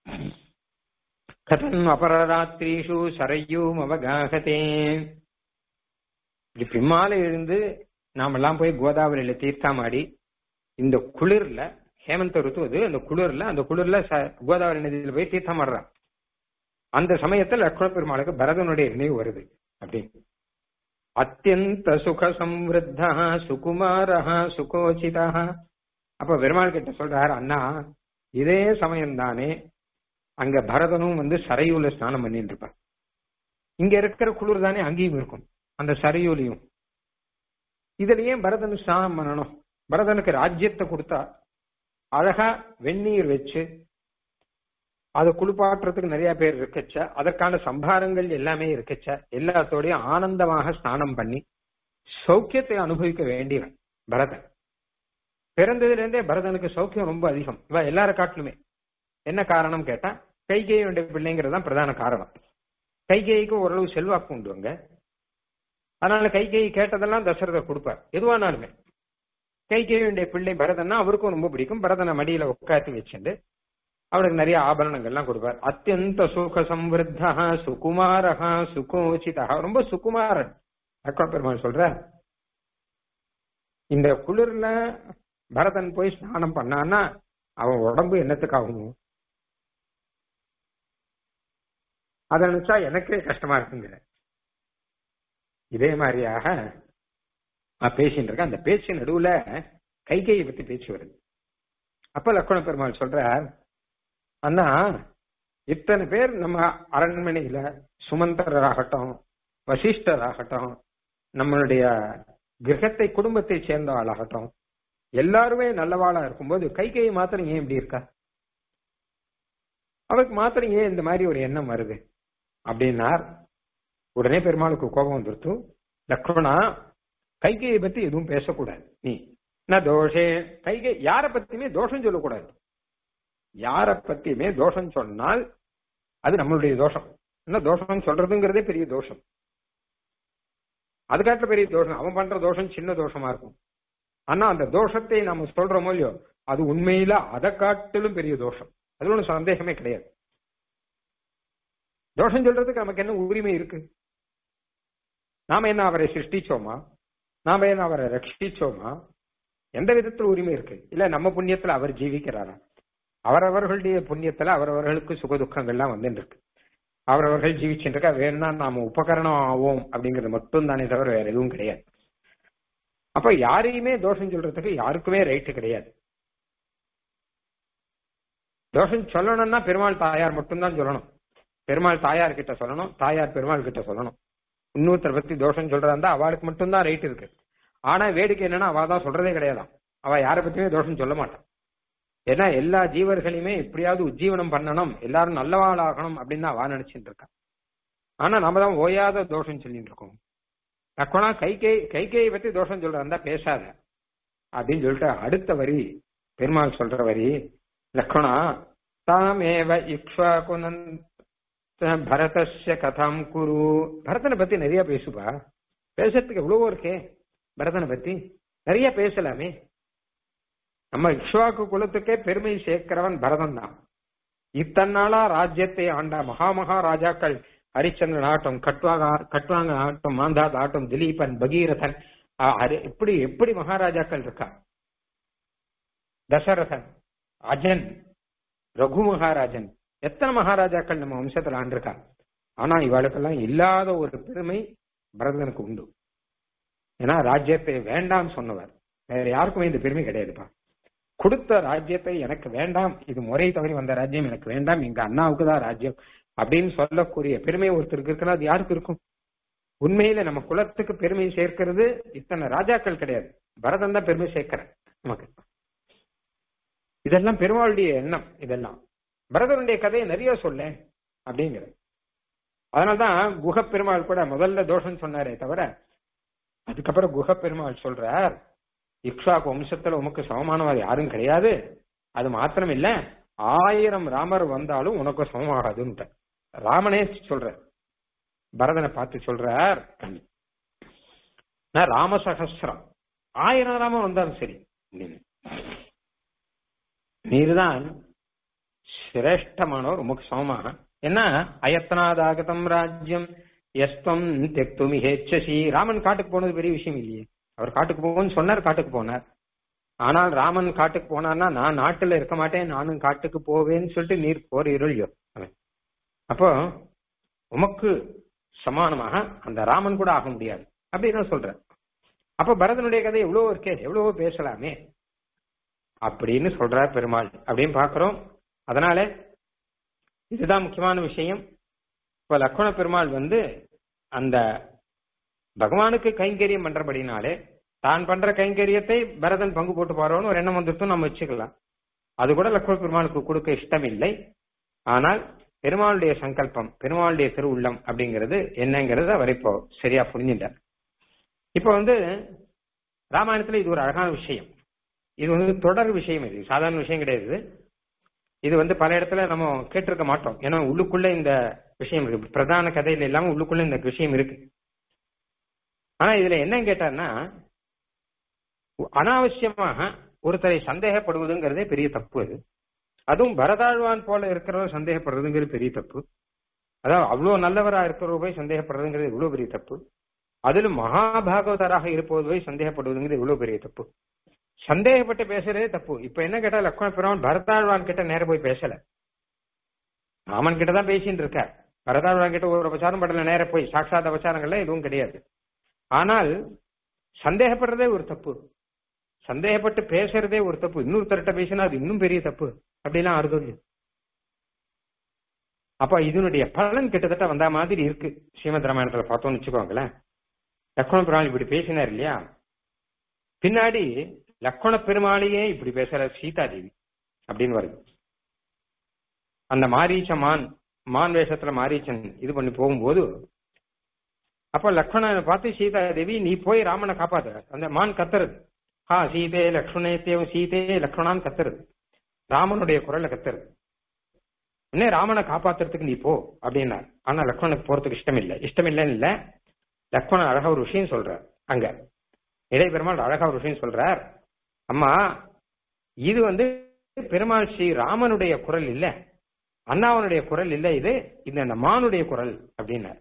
Speaker 1: கதன் அபரராத்திரிஷு சரையும் அவகாகத்தே இப்படி பிம்மால எழுந்து நாமெல்லாம் போய் கோதாவரியில தீர்த்தாமாடி இந்த குளிர்ல ஹேமந்த ருத்து அது அந்த குளிர்ல அந்த குளிர்ல கோதாவரி நதியில போய் தீர்த்தமாடுறான் அந்த சமயத்தில் லக்ஷ்மண பெருமாளுக்கு பரதனுடைய நினைவு வருது அப்படின்னு அத்தியந்த சுக சம்ருத்தா சுகுமாரா சுகோச்சிதா அப்ப பெருமாள் கிட்ட சொல்றாரு அண்ணா இதே சமயம் தானே அங்க பரதனும் வந்து சரையூல ஸ்நானம் பண்ணிட்டு இருப்பான் இங்க இருக்கிற குளிர் தானே அங்கேயும் இருக்கும் அந்த சரையூலையும் இதுல ஏன் பரதன் ஸ்நானம் பண்ணணும் பரதனுக்கு ராஜ்யத்தை கொடுத்தா அழகா வெந்நீர் வச்சு அதை குளிப்பாட்டுறதுக்கு நிறைய பேர் இருக்கச்ச அதற்கான சம்பாரங்கள் எல்லாமே இருக்கச்ச எல்லாத்தோடையும் ஆனந்தமாக ஸ்நானம் பண்ணி சௌக்கியத்தை அனுபவிக்க வேண்டியவன் பரதன் பிறந்ததுல இருந்தே பரதனுக்கு சௌக்கியம் ரொம்ப அதிகம் இவ எல்லார காட்டிலுமே என்ன காரணம் கேட்டா கைகேயுடைய பிள்ளைங்கிறது தான் பிரதான காரணம் கைகேயிக்கு ஓரளவு செல்வாக்கு உண்டு அங்க அதனால கைகேயி கேட்டதெல்லாம் தசரதர் கொடுப்பார் எதுவானாலுமே கைகேயுடைய பிள்ளை பரதன்னா அவருக்கும் ரொம்ப பிடிக்கும் பரதனை மடியில உட்காத்தி வச்சுட்டு அவனுக்கு நிறைய ஆபரணங்கள்லாம் கொடுப்பார் அத்தியந்த சுக சம்ருத்தா சுகுமாரஹா சுகோச்சிதா ரொம்ப சுகுமாரன் அக்கா பெருமாள் சொல்ற இந்த குளிர்ல பரதன் போய் ஸ்நானம் பண்ணான்னா அவன் உடம்பு என்னத்துக்காகும் அதை நினைச்சா எனக்கே கஷ்டமா இருக்குங்கிற இதே மாதிரியாக நான் பேசிட்டு இருக்கேன் அந்த பேச்சு நடுவுல கைகையை பத்தி பேச்சு வருது அப்ப லக்ஷ்மண பெருமாள் சொல்றார் அண்ணா இத்தனை பேர் நம்ம அரண்மனையில சுமந்தராகட்டும் வசிஷ்டராகட்டும் நம்மளுடைய கிரகத்தை குடும்பத்தை சேர்ந்த ஆளாகட்டும் எல்லாருமே நல்லவாளா இருக்கும்போது கைகை மாத்திரம் ஏன் இப்படி இருக்கா அவருக்கு மாத்திரம் ஏன் இந்த மாதிரி ஒரு எண்ணம் வருது அப்படின்னார் உடனே பெருமாளுக்கு கோபம் வந்துருத்து லக்ஷ்மணா கைகையை பத்தி எதுவும் பேசக்கூடாது நீ நான் தோஷே கைகை யார பத்தியுமே தோஷம் சொல்லக்கூடாது யார பத்தியுமே தோஷம் சொன்னால் அது நம்மளுடைய தோஷம் என்ன தோஷம் சொல்றதுங்கிறதே பெரிய தோஷம் அதுக்காட்ட பெரிய தோஷம் அவன் பண்ற தோஷம் சின்ன தோஷமா இருக்கும் ஆனா அந்த தோஷத்தை நம்ம சொல்றோமோ இல்லையோ அது உண்மையில அதை காட்டிலும் பெரிய தோஷம் அதுல ஒன்றும் சந்தேகமே கிடையாது தோஷம் சொல்றதுக்கு நமக்கு என்ன உரிமை இருக்கு நாம என்ன அவரை சிருஷ்டிச்சோமா நாம என்ன அவரை ரட்சிச்சோமா எந்த விதத்துல உரிமை இருக்கு இல்ல நம்ம புண்ணியத்துல அவர் ஜீவிக்கிறாரா அவரவர்களுடைய புண்ணியத்துல அவரவர்களுக்கு சுக துக்கங்கள்லாம் வந்துட்டு இருக்கு அவரவர்கள் ஜீவிச்சுட்டு இருக்கா வேணும்னா நாம உபகரணம் ஆவோம் அப்படிங்கிறது மட்டும் தானே தவிர வேற எதுவும் கிடையாது அப்ப யாரையுமே தோஷம் சொல்றதுக்கு யாருக்குமே ரைட்டு கிடையாது தோஷம் சொல்லணும்னா பெருமாள் தாயார் மட்டும்தான் சொல்லணும் பெருமாள் தாயார் கிட்ட சொல்லணும் தாயார் பெருமாள் கிட்ட சொல்லணும் இன்னொருத்தரை பத்தி தோஷம் சொல்றதா இருந்தா அவளுக்கு மட்டும்தான் ரைட் இருக்கு ஆனா வேடிக்கை என்னன்னா அவ தான் சொல்றதே கிடையாதாம் அவ யாரை பத்தியுமே தோஷம் சொல்ல மாட்டான் ஏன்னா எல்லா ஜீவர்களையுமே எப்படியாவது உஜ்ஜீவனம் பண்ணணும் எல்லாரும் நல்லவாளாகணும் அப்படின்னு அவ நினைச்சிட்டு இருக்கான் ஆனா நம்ம தான் ஓயாத தோஷம் சொல்லிட்டு இருக்கோம் லக்வனா கைகை கைகையை பத்தி தோஷம் சொல்றா இருந்தா பேசாத அப்படின்னு சொல்லிட்டு அடுத்த வரி பெருமாள் சொல்ற வரி லக்வனா தாமேவ இக்ஷ்வாகுனன் பரதஸ்ய கதாம் குரு பரதனை பத்தி நிறைய பேசுப்பா பேசுறதுக்கு எவ்வளவோ இருக்கே பரதனை பத்தி நிறைய பேசலாமே நம்ம இக்ஷ்வாக்கு குலத்துக்கே பெருமை சேர்க்கிறவன் பரதன் தான் இத்தன்னாளா ராஜ்யத்தை ஆண்ட மகாமகா ராஜாக்கள் ஹரிச்சந்திரன் ஆகட்டும் கட்வாங்க கட்வாங்க ஆகட்டும் மாந்தாத் ஆகட்டும் திலீபன் பகீரதன் எப்படி எப்படி மகாராஜாக்கள் இருக்கா தசரதன் அஜன் ரகு மகாராஜன் எத்தனை மகாராஜாக்கள் நம்ம வம்சத்துல ஆண்டிருக்கா ஆனா இவாளுக்கெல்லாம் இல்லாத ஒரு பெருமை பரதனுக்கு உண்டு ஏன்னா ராஜ்யத்தை வேண்டாம் சொன்னவர் வேற யாருக்குமே இந்த பெருமை கிடையாதுப்பா கொடுத்த ராஜ்யத்தை எனக்கு வேண்டாம் இது முறை தவறி வந்த ராஜ்யம் எனக்கு வேண்டாம் எங்க அண்ணாவுக்கு தான் ராஜ்யம் அப்படின்னு சொல்லக்கூடிய பெருமை ஒருத்தருக்கு இருக்குன்னா அது யாருக்கு இருக்கும் உண்மையில நம்ம குலத்துக்கு பெருமை சேர்க்கிறது இத்தனை ராஜாக்கள் கிடையாது பரதன் தான் பெருமை சேர்க்கிற நமக்கு இதெல்லாம் பெருமாளுடைய எண்ணம் இதெல்லாம் பரதனுடைய கதையை நிறைய சொல்ல அப்படிங்கிற அதனால்தான் குஹ பெருமாள் கூட முதல்ல தோஷம் சொன்னாரே தவிர அதுக்கப்புறம் குஹ பெருமாள் சொல்றார் இக்ஷாக்கு வம்சத்துல உமக்கு சமமானவர் யாரும் கிடையாது அது மாத்திரம் இல்ல ஆயிரம் ராமர் வந்தாலும் உனக்கு சமமாகாதுன்னு ராமனே சொல்ற பரதனை பார்த்து சொல்றார் நான் ராமசகசிரம் ஆயிரம் ராமன் வந்தாலும் சரி நீர்தான் சிரேஷ்டமானவர் உமக்கு சமமாக என்ன அயத்தனாதாகதம் ராஜ்யம் எஸ்தம் தெக்துமி ஹேச்சசி ராமன் காட்டுக்கு போனது பெரிய விஷயம் இல்லையே அவர் காட்டுக்கு போகணும்னு சொன்னார் காட்டுக்கு போனார் ஆனால் ராமன் காட்டுக்கு போனார்னா நான் நாட்டுல இருக்க மாட்டேன் நானும் காட்டுக்கு போவேன்னு சொல்லிட்டு நீர் போர் இருளியோ அவன் அப்போ உமக்கு சமானமாக அந்த ராமன் கூட ஆக முடியாது அப்படின்னு சொல்றேன் அப்ப பரதனுடைய கதை எவ்வளவோ இருக்கே எவ்வளவோ பேசலாமே அப்படின்னு சொல்றார் பெருமாள் அப்படின்னு பாக்குறோம் அதனால இதுதான் முக்கியமான விஷயம் இப்ப லக்ஷ்மண பெருமாள் வந்து அந்த பகவானுக்கு கைங்கரியம் பண்றபடினாலே தான் பண்ற கைங்கரியத்தை பரதன் பங்கு போட்டு போறோம்னு ஒரு எண்ணம் வந்துட்டும் நம்ம வச்சுக்கலாம் அது கூட லக்ஷ்மண பெருமாளுக்கு கொடுக்க இஷ்டம் இல்லை ஆனால் பெருமாளுடைய சங்கல்பம் பெருமாளுடைய திருவுள்ளம் அப்படிங்கிறது என்னங்கிறது அவர் இப்போ சரியா புரிஞ்சுட்டார் இப்ப வந்து ராமாயணத்துல இது ஒரு அழகான விஷயம் இது வந்து தொடர் விஷயம் இது சாதாரண விஷயம் கிடையாது இது வந்து பல இடத்துல நம்ம கேட்டிருக்க மாட்டோம் ஏன்னா உள்ளுக்குள்ள இந்த விஷயம் இருக்கு பிரதான கதையில இல்லாம உள்ளுக்குள்ள இந்த விஷயம் இருக்கு ஆனா இதுல என்ன கேட்டார்னா அனாவசியமாக ஒருத்தரை சந்தேகப்படுவதுங்கிறதே பெரிய தப்பு அது அதுவும் பரதாழ்வான் போல இருக்கிறவர் சந்தேகப்படுறதுங்கிறது பெரிய தப்பு அதாவது அவ்வளவு நல்லவரா இருக்கிறவர் போய் சந்தேகப்படுறதுங்கிறது இவ்வளவு பெரிய தப்பு அதிலும் மகாபாகவதராக இருப்பது போய் சந்தேகப்படுவதுங்கிறது இவ்வளவு பெரிய தப்பு சந்தேகப்பட்டு பேசுறதே தப்பு இப்ப என்ன கேட்டா லக்ஷ்மண பெருமான் பரதாழ்வான் கிட்ட நேரம் போய் பேசல ராமன் கிட்ட தான் பேசிட்டு இருக்கார் பரதாழ்வான் கிட்ட ஒரு உபச்சாரம் படல நேர போய் சாட்சாத் உபச்சாரங்கள்ல எதுவும் கிடையாது ஆனால் சந்தேகப்படுறதே ஒரு தப்பு சந்தேகப்பட்டு பேசுறதே ஒரு தப்பு இன்னொருத்தர்கிட்ட பேசினா அது இன்னும் பெரிய தப்பு அப்படிலாம் அறுதல் அப்ப இதனுடைய பலன் கிட்டத்தட்ட வந்த மாதிரி இருக்கு ஸ்ரீமத் ராமாயணத்துல பார்த்தோம்னு வச்சுக்கோங்களேன் லக்ஷ்மண பெருமாள் இப்படி பேசினார் இல்லையா பின்னாடி லக்ஷ்மண பெருமாளையே இப்படி பேசுற சீதா தேவி அப்படின்னு வருது அந்த மாரீச்ச மான் மான் வேஷத்துல மாரீச்சன் இது பண்ணி போகும்போது அப்ப லக்ஷ்மணனை பார்த்து சீதா தேவி நீ போய் ராமனை காப்பாத்து அந்த மான் கத்துறது ஹா சீதே லக்ஷ்மணேத்தேவ சீதே லக்ஷ்மணான்னு கத்துறது ராமனுடைய குரல்ல கத்துறது உடனே ராமனை காப்பாத்துறதுக்கு நீ போ அப்படின்னார் ஆனா லக்ஷ்மணுக்கு போறதுக்கு இஷ்டம் இல்லை இஷ்டம் இல்லைன்னு இல்ல லக்ஷ்மணன் அழகா ஒரு விஷயம் சொல்றார் அங்க இளைய பெருமாள் அழகா ஒரு விஷயம் சொல்றார் அம்மா இது வந்து பெருமாள் ஸ்ரீ ராமனுடைய குரல் இல்ல அண்ணாவனுடைய குரல் இல்ல இது இந்த அந்த மானுடைய குரல் அப்படின்னார்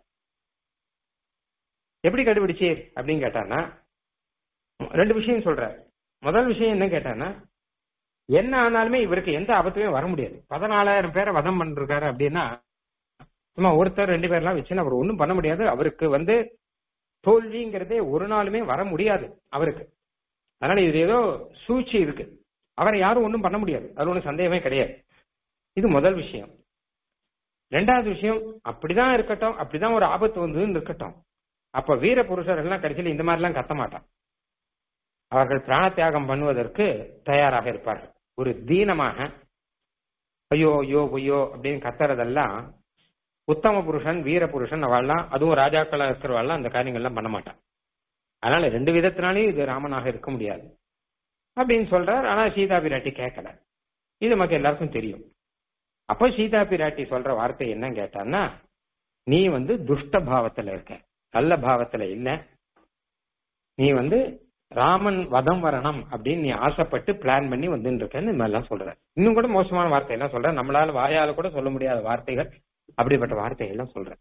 Speaker 1: எப்படி கண்டுபிடிச்சீர் அப்படின்னு கேட்டானா ரெண்டு விஷயம் சொல்றார் முதல் விஷயம் என்ன கேட்டானா என்ன ஆனாலுமே இவருக்கு எந்த ஆபத்துமே வர முடியாது பதினாலாயிரம் பேரை வதம் பண்ணிருக்காரு அப்படின்னா சும்மா ஒருத்தர் ரெண்டு பேர்லாம் வச்சுன்னு அவர் ஒன்றும் பண்ண முடியாது அவருக்கு வந்து தோல்விங்கிறதே ஒரு நாளுமே வர முடியாது அவருக்கு அதனால இது ஏதோ சூழ்ச்சி இருக்கு அவரை யாரும் ஒன்றும் பண்ண முடியாது அது ஒன்றும் சந்தேகமே கிடையாது இது முதல் விஷயம் ரெண்டாவது விஷயம் அப்படிதான் இருக்கட்டும் அப்படிதான் ஒரு ஆபத்து வந்ததுன்னு இருக்கட்டும் அப்ப வீர புருஷர்கள்லாம் கடைசியில் இந்த மாதிரிலாம் கத்த மாட்டான் அவர்கள் பிராண தியாகம் பண்ணுவதற்கு தயாராக இருப்பார்கள் ஒரு தீனமாக ஐயோ ஐயோ ஐயோ அப்படின்னு கத்துறதெல்லாம் உத்தம புருஷன் வீர புருஷன் அவள்லாம் அதுவும் ராஜாக்களா இருக்கிறவாள்லாம் அந்த காரியங்கள்லாம் பண்ண மாட்டான் அதனால ரெண்டு விதத்தினாலையும் இது ராமனாக இருக்க முடியாது அப்படின்னு சொல்றார் ஆனா சீதா பிராட்டி கேட்கல இது நமக்கு எல்லாருக்கும் தெரியும் அப்ப சீதா பிராட்டி சொல்ற வார்த்தை என்ன கேட்டான்னா நீ வந்து துஷ்ட பாவத்துல இருக்க நல்ல பாவத்துல இல்ல நீ வந்து ராமன் வதம் வரணும் அப்படின்னு நீ ஆசைப்பட்டு பிளான் பண்ணி வந்துட்டு இருக்கேன்னு இந்த மாதிரிலாம் சொல்ற இன்னும் கூட மோசமான வார்த்தை எல்லாம் சொல்ற நம்மளால வாயால கூட சொல்ல முடியாத வார்த்தைகள் அப்படிப்பட்ட வார்த்தைகள்லாம் சொல்ற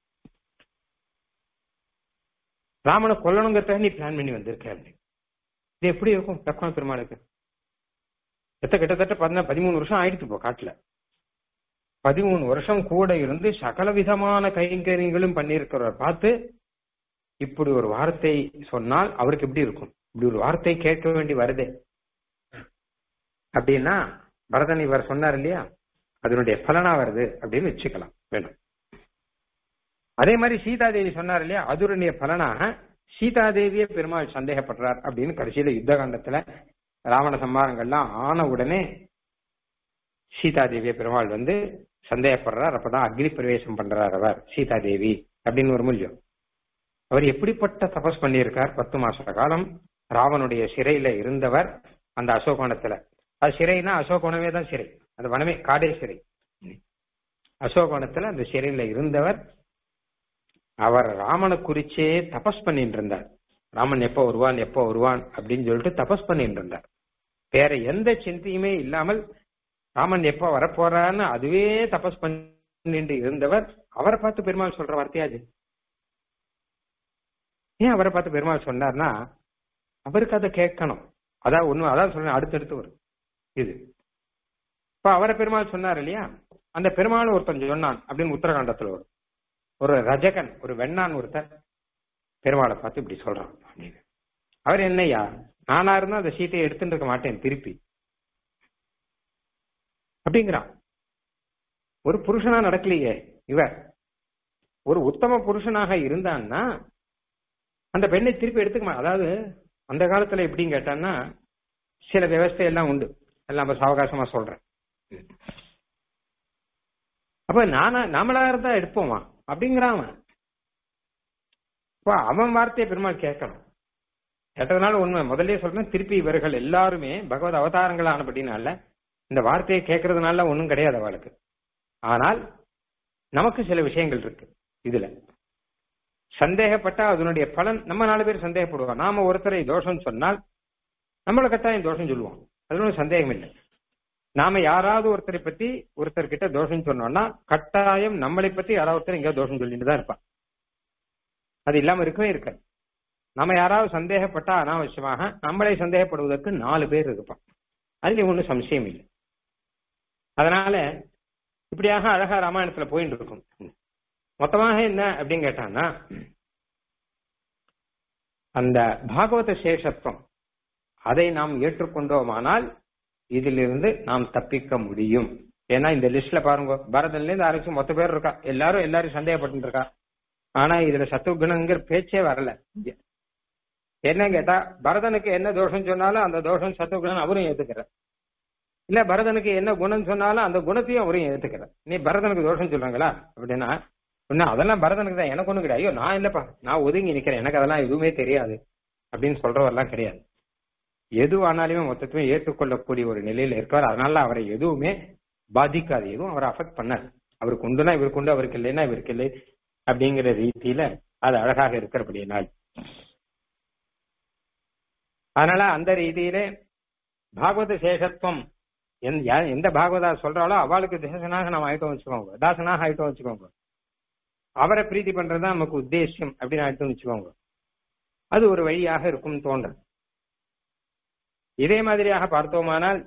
Speaker 1: ராமனை கொல்லணுங்கிறத நீ பிளான் பண்ணி வந்திருக்க அப்படி இது எப்படி இருக்கும் லக்ஷ்மண பெருமாளுக்கு எத்த கிட்டத்தட்ட பதினா பதிமூணு வருஷம் ஆயிடுச்சு இப்போ காட்டுல பதிமூணு வருஷம் கூட இருந்து சகல விதமான கைங்கரியங்களும் பண்ணியிருக்கிறவர் பார்த்து இப்படி ஒரு வார்த்தை சொன்னால் அவருக்கு எப்படி இருக்கும் இப்படி ஒரு வார்த்தை கேட்க வேண்டி வருதே அப்படின்னா பரதன் இவர் சொன்னார் இல்லையா அதனுடைய பலனா வருது அப்படின்னு வச்சுக்கலாம் வேணும் அதே மாதிரி சீதாதேவி சொன்னார் இல்லையா அதனுடைய பலனாக சீதாதேவியே பெருமாள் சந்தேகப்படுறார் அப்படின்னு கடைசியில யுத்த காண்டத்துல ராவண சம்மாரங்கள்லாம் ஆன உடனே சீதாதேவிய பெருமாள் வந்து சந்தேகப்படுறார் அப்பதான் அக்னி பிரவேசம் பண்றார் அவர் சீதாதேவி அப்படின்னு ஒரு மூலியம் அவர் எப்படிப்பட்ட தபஸ் பண்ணியிருக்கார் பத்து மாச காலம் ராவனுடைய சிறையில இருந்தவர் அந்த அசோகோணத்துல அது சிறைனா அசோகோணமே தான் சிறை அந்த வனமே காடே சிறை அசோகோணத்துல அந்த சிறையில இருந்தவர் அவர் ராமனை குறிச்சே தபஸ் பண்ணிட்டு இருந்தார் ராமன் எப்போ வருவான் எப்போ வருவான் அப்படின்னு சொல்லிட்டு தபஸ் பண்ணிட்டு இருந்தார் வேற எந்த சிந்தையுமே இல்லாமல் ராமன் எப்ப வரப்போறான்னு அதுவே தபஸ் பண்ணிட்டு இருந்தவர் அவரை பார்த்து பெருமாள் சொல்ற வார்த்தையாது ஏன் அவரை பார்த்து பெருமாள் சொன்னார்னா அவருக்கு அதை கேட்கணும் அதான் ஒண்ணு அதான் சொல்றேன் அடுத்தடுத்து வரும் இது இப்ப அவரை பெருமாள் சொன்னார் இல்லையா அந்த பெருமாள் ஒருத்தன் சொன்னான் அப்படின்னு உத்தரகாண்டத்துல வரும் ஒரு ரஜகன் ஒரு வெண்ணான் ஒருத்தர் பெருமாளை பார்த்து இப்படி சொல்றான் அப்படின்னு அவர் என்னையா நானா இருந்தா அந்த சீட்டை எடுத்துட்டு இருக்க மாட்டேன் திருப்பி அப்படிங்கிறான் ஒரு புருஷனா நடக்கலையே இவர் ஒரு உத்தம புருஷனாக இருந்தான்னா அந்த பெண்ணை திருப்பி எடுத்துக்க அதாவது அந்த காலத்துல எப்படின்னு கேட்டான்னா சில விவசாய எல்லாம் உண்டு எல்லாம் சாவகாசமா சொல்றேன் அப்ப நானா நாமளா இருந்தா எடுப்போமா அப்படிங்கிறான் அவன் அவன் வார்த்தையை பெருமாள் கேட்கணும் கேட்டதுனால உண்மை முதல்ல சொல்றேன் திருப்பி இவர்கள் எல்லாருமே பகவத் அவதாரங்கள் ஆனப்படினால இந்த வார்த்தையை கேட்கறதுனால ஒன்றும் கிடையாது அவளுக்கு ஆனால் நமக்கு சில விஷயங்கள் இருக்கு இதுல சந்தேகப்பட்டா அதனுடைய பலன் நம்ம நாலு பேர் சந்தேகப்படுவோம் நாம ஒருத்தரை தோஷம் சொன்னால் நம்மளை கட்டாயம் தோஷம் சொல்லுவோம் அது ஒன்றும் சந்தேகம் இல்லை நாம யாராவது ஒருத்தரை பத்தி ஒருத்தர் கிட்ட தோஷம் சொன்னோம்னா கட்டாயம் நம்மளை பத்தி யாராவது ஒருத்தர் எங்கேயோ தோஷம் சொல்லிட்டு தான் இருப்பான் அது இல்லாம இருக்கவே இருக்காது நம்ம யாராவது சந்தேகப்பட்டா அனாவசியமாக நம்மளை சந்தேகப்படுவதற்கு நாலு பேர் இருப்பான் அதுல ஒன்றும் சம்சயம் இல்லை அதனால இப்படியாக அழகா ராமாயணத்துல போயிட்டு இருக்கும் மொத்தமாக என்ன அப்படின்னு கேட்டான்னா அந்த பாகவத சேஷத்துவம் அதை நாம் ஏற்றுக்கொண்டோமானால் இதிலிருந்து நாம் தப்பிக்க முடியும் ஏன்னா இந்த லிஸ்ட்ல பாருங்க பரதன்ல இருந்து ஆரம்பிச்சு மொத்த பேர் இருக்கா எல்லாரும் எல்லாரும் சந்தேகப்பட்டு இருக்கா ஆனா இதுல சத்துவகுணங்கிற பேச்சே வரல என்ன கேட்டா பரதனுக்கு என்ன தோஷம் சொன்னாலும் அந்த தோஷம் சத்துவகுணம் அவரும் ஏத்துக்கிறார் இல்ல பரதனுக்கு என்ன குணம் சொன்னாலும் அந்த குணத்தையும் அவரையும் ஏத்துக்கிறார் நீ பரதனுக்கு தோஷம் சொல்றாங்களா அப்படின்னா ஒன்னும் அதெல்லாம் பரதனுக்கு தான் எனக்கு ஒண்ணு கிடையாது ஐயோ நான் இல்லப்பா நான் ஒதுங்கி நிக்கிறேன் எனக்கு அதெல்லாம் எதுவுமே தெரியாது அப்படின்னு சொல்றவரெல்லாம் கிடையாது எதுவானாலுமே மொத்தத்தையும் ஏற்றுக்கொள்ளக்கூடிய ஒரு நிலையில இருக்கார் அதனால அவரை எதுவுமே பாதிக்காது எதுவும் அவரை அஃபெக்ட் பண்ணாது அவருக்கு உண்டுனா இவருக்கு உண்டு அவருக்கு இல்லைன்னா இவருக்கு இல்லை அப்படிங்கிற ரீதியில அது அழகாக இருக்கிறபடியினால் அதனால அந்த ரீதியிலே பாகவத சேஷத்துவம் எந்த யா- எந்த பாகவதா சொல்றாலோ அவளுக்கு தேசனாக நம்ம ஆயிட்டோம் வச்சுக்கோங்க தாசனாக ஆயிட்டோம் வச்சுக்கோங்க அவரை பிரீத்தி பண்றதுதான் நமக்கு உத்தேசியம் அப்படின்னு ஆயிட்டோம் வச்சுக்கோங்க அது ஒரு வழியாக இருக்கும் தோன்றும் இதே மாதிரியாக பார்த்தோமானால்